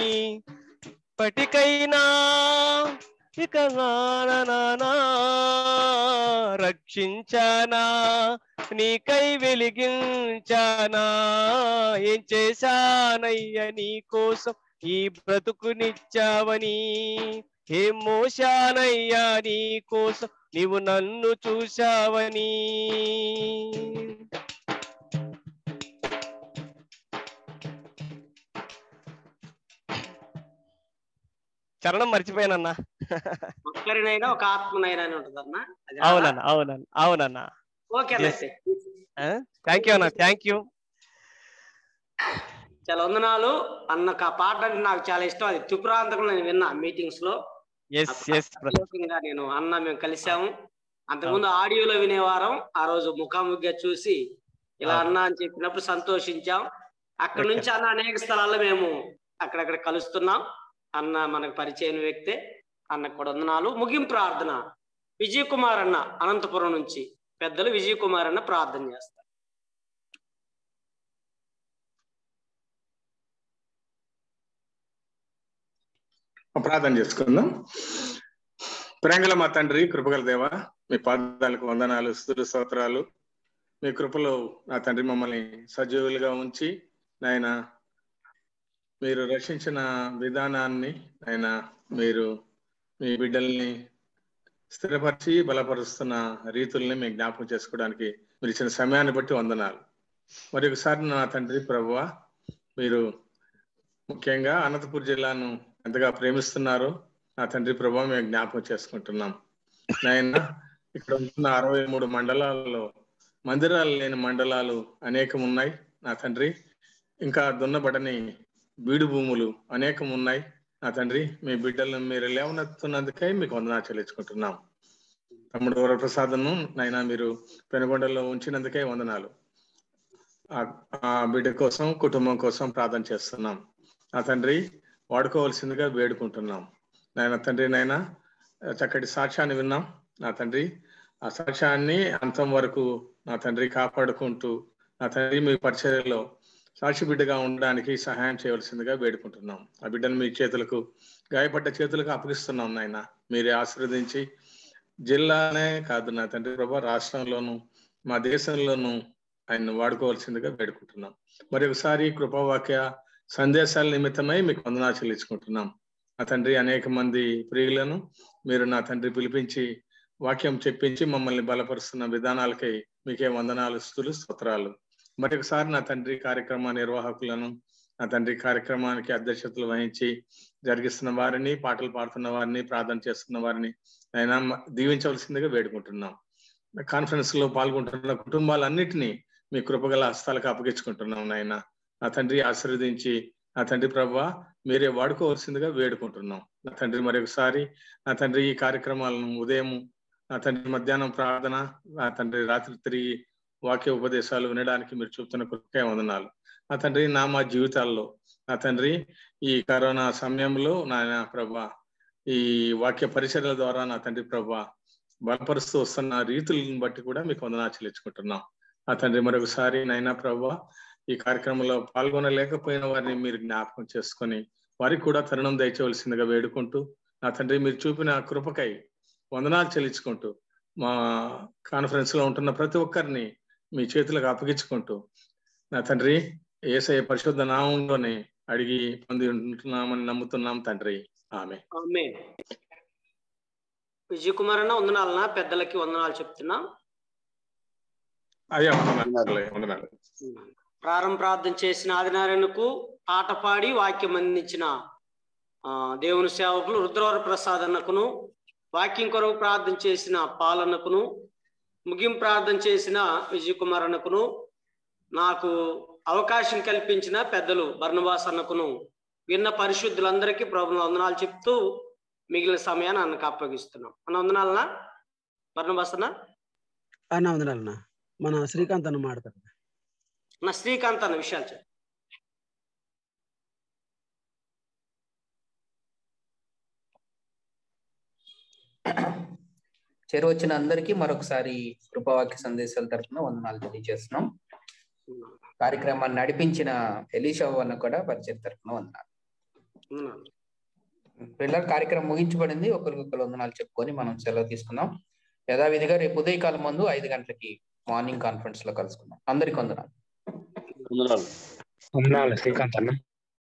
పటికైనా ఇక నానా రక్షించానా నీకై వెలిగించానా ఏం చేశానయ్యా నీ కోసం ఈ బ్రతుకునిచ్చావని ఏం మోశానయ్యా నీ కోసం నీవు నన్ను చూశావని చరణం మర్చిపోయానన్నా ఒక్కరినైనా ఒక ఆత్మనైనా అని ఉంటుందన్న అది రాదా? అవునన్నా అవునన్నా అవునన్నా ఓకే అన్న Yes. అయితే. థ్యాంక్ యూ అన్న థ్యాంక్ యూ చాలా వందనాలు అన్నకు ఆ పాట అంటే నాకు చాలా ఇష్టం అది త్రిపురాంతకం నేను విన్నా మీటింగ్స్ లో ఎస్ ఎస్ ప్రత్యేకంగా నేను అన్న మేము కలిసాము అంతకుముందు ఆడియోలో వినేవారం ఆ రోజు ముఖాముఖిగా చూసి ఇలా అవును. అన్న అని చెప్పినప్పుడు సంతోషించాం అక్కడ Okay. నుంచి అన్న అనేక స్థలాల్లో మేము అక్కడక్కడ కలుస్తున్నాం అన్న మనకు పరిచయం వ్యక్తే అన్నకు కూడా వందనాలు ముగింపు ప్రార్థన విజయ్ కుమార్ అన్న అనంతపురం నుంచి పెద్దలు విజయ్ కుమార్ అన్న ప్రార్థన చేస్తారు ప్రార్థన చేసుకుందాం ప్రేంగల మా తండ్రి కృపగల దేవ మీ పాదాలకు వందనాలు స్థుతులు స్తోత్రాలు మీ కృపలో నా తండ్రి మమ్మల్ని సజీవులుగా ఉంచి నాయన మీరు రక్షించిన విధానాన్ని ఆయన మీరు మీ బిడ్డల్ని స్థిరపరిచి బలపరుస్తున్న రీతుల్ని మేము జ్ఞాపకం చేసుకోవడానికి మీరు ఇచ్చిన సమయాన్ని బట్టి వందనాలు మరి ఒకసారి నా తండ్రి ప్రభువ మీరు ముఖ్యంగా అనంతపూర్ జిల్లాను ఎంతగా ప్రేమిస్తున్నారో నా తండ్రి ప్రభావ మేము జ్ఞాపకం చేసుకుంటున్నాం నాయన ఇక్కడ ఉంటున్న అరవై మూడు మండలాల్లో మందిరాలు లేని మండలాలు అనేకం ఉన్నాయి నా తండ్రి ఇంకా దున్నబడని బీడు భూములు అనేకం ఉన్నాయి నా తండ్రి మీ బిడ్డలను మీరు లేవనెత్తున్నందుకై మీకు వందనా చెల్లించుకుంటున్నాం తమ్ముడు వరప్రసాదను నాయన మీరు పెనుగొండలో ఉంచినందుకై వందనాలు ఆ- ఆ బిడ్డ కోసం కుటుంబం కోసం ప్రార్థన చేస్తున్నాం నా తండ్రి వాడుకోవాల్సిందిగా వేడుకుంటున్నాం నాయన తండ్రి నాయన చక్కటి సాక్ష్యాన్ని విన్నాం నా తండ్రి ఆ సాక్ష్యాన్ని అంతం వరకు నా తండ్రి కాపాడుకుంటూ నా తండ్రి మీ పరిచర్యలో సాక్షి బిడ్డగా ఉండడానికి సహాయం చేయవలసిందిగా వేడుకుంటున్నాం ఆ బిడ్డను మీ చేతులకు గాయపడ్డ చేతులకు అప్పగిస్తున్నాం నాయన మీరే ఆశీర్వదించి జిల్లానే కాదు నా తండ్రి ప్రభా రాష్ట్రంలోను మా దేశంలోను ఆయన వాడుకోవాల్సిందిగా వేడుకుంటున్నాం మరి ఒకసారి కృపావాక్య సందేశాల నిమిత్తమై మీకు వందనా చెల్లించుకుంటున్నాం నా తండ్రి అనేక మంది ప్రియులను మీరు నా తండ్రి పిలిపించి వాక్యం చెప్పించి మమ్మల్ని బలపరుస్తున్న విధానాలకై మీకే వందనాలు స్థుతులు స్తోత్రాలు మరి ఒకసారి నా తండ్రి కార్యక్రమ నిర్వాహకులను నా తండ్రి కార్యక్రమానికి అధ్యక్షతలు వహించి జరిగిస్తున్న వారిని పాటలు పాడుతున్న వారిని ప్రార్థన చేస్తున్న వారిని అయినా దీవించవలసిందిగా వేడుకుంటున్నాం కాన్ఫరెన్స్ లో పాల్గొంటున్న కుటుంబాలన్నిటినీ మీ కృపగల హస్తాలకు అప్పగించుకుంటున్నాం నాయన నా తండ్రి ఆశీర్వదించి నా తండ్రి ప్రభా మీరే వాడుకోవాల్సిందిగా వేడుకుంటున్నాం నా తండ్రి మరొకసారి నా తండ్రి ఈ కార్యక్రమాలను ఉదయం నా తండ్రి మధ్యాహ్నం ప్రార్థన నా తండ్రి రాత్రి తిరిగి వాక్య ఉపదేశాలు వినడానికి మీరు చూపుతున్న కృపకే వందనాలు నా తండ్రి నా మా జీవితాల్లో నా తండ్రి ఈ కరోనా సమయంలో నాయన ప్రభా ఈ వాక్య పరిచర్ల ద్వారా నా తండ్రి ప్రభా బలపరుస్తూ వస్తున్న రీతులను బట్టి కూడా మీకు వందనా చెల్లించుకుంటున్నాం నా తండ్రి మరొకసారి నైనా ప్రభా ఈ కార్యక్రమంలో పాల్గొనలేకపోయిన వారిని మీరు జ్ఞాపకం చేసుకొని వారికి కూడా తరుణం దయచేవలసిందిగా వేడుకుంటూ నా తండ్రి మీరు చూపిన కృపకై వందనాలు చెల్లించుకుంటూ మా కాన్ఫరెన్స్ లో ఉంటున్న ప్రతి ఒక్కరిని మీ చేతులకు అప్పగించుకుంటూ నా తండ్రి ఏసఐ పరిశుద్ధ నామంలోనే అడిగి పొంది ఉంటున్నామని నమ్ముతున్నాం తండ్రి ఆమె ఆమె విజయ్ కుమార్ అన్న వందనాలనా పెద్దలకి వందనాలు చెప్తున్నా అయ్యా వందనాలు వందనాలు ప్రారంభ ప్రార్థన చేసిన ఆదినారాయణకు పాట పాడి వాక్యం అందించిన ఆ, దేవుని సేవకులు రుద్రవర ప్రసాద్ అన్నకును వాక్యం కొరకు ప్రార్థన చేసిన పాలన్నకును ముగింపు ప్రార్థన చేసిన విజయ్ కుమార్ అన్నకును నాకు అవకాశం కల్పించిన పెద్దలు బర్ణవాస్ అన్నకును విన్న పరిశుద్ధులందరికీ ప్రభుత్వ వందనాలు చెప్తూ మిగిలిన సమయాన్ని అన్నకు అప్పగిస్తున్నాం అన్న వందనాలనా బర్ణవాస్ అన్న అన్న వందనాలన్న మన శ్రీకాంత్ అన్న మాడతారు నా శ్రీకాంత్ అన్న విషయాలు చెప్పు చేరువచ్చిన అందరికీ మరొకసారి కృపావాక్య సందేశాల తరఫున వందనాలు తెలియజేస్తున్నాం కార్యక్రమాన్ని నడిపించిన ఎలీషా అన్న కూడా పరిచయం తరఫున వందనాలు వందనాలు పిల్లల కార్యక్రమం ముగించబడింది ఒకరికొకరు వందనాలు చెప్పుకొని మనం సెలవు తీసుకుందాం యథావిధిగా రేపు ఉదయకాలం ముందు ఐదు గంటలకి మార్నింగ్ కాన్ఫరెన్స్ లో కలుసుకుందాం అందరికి వందనాలు వందనాలు వందనాలు శ్రీకాంత్ అన్న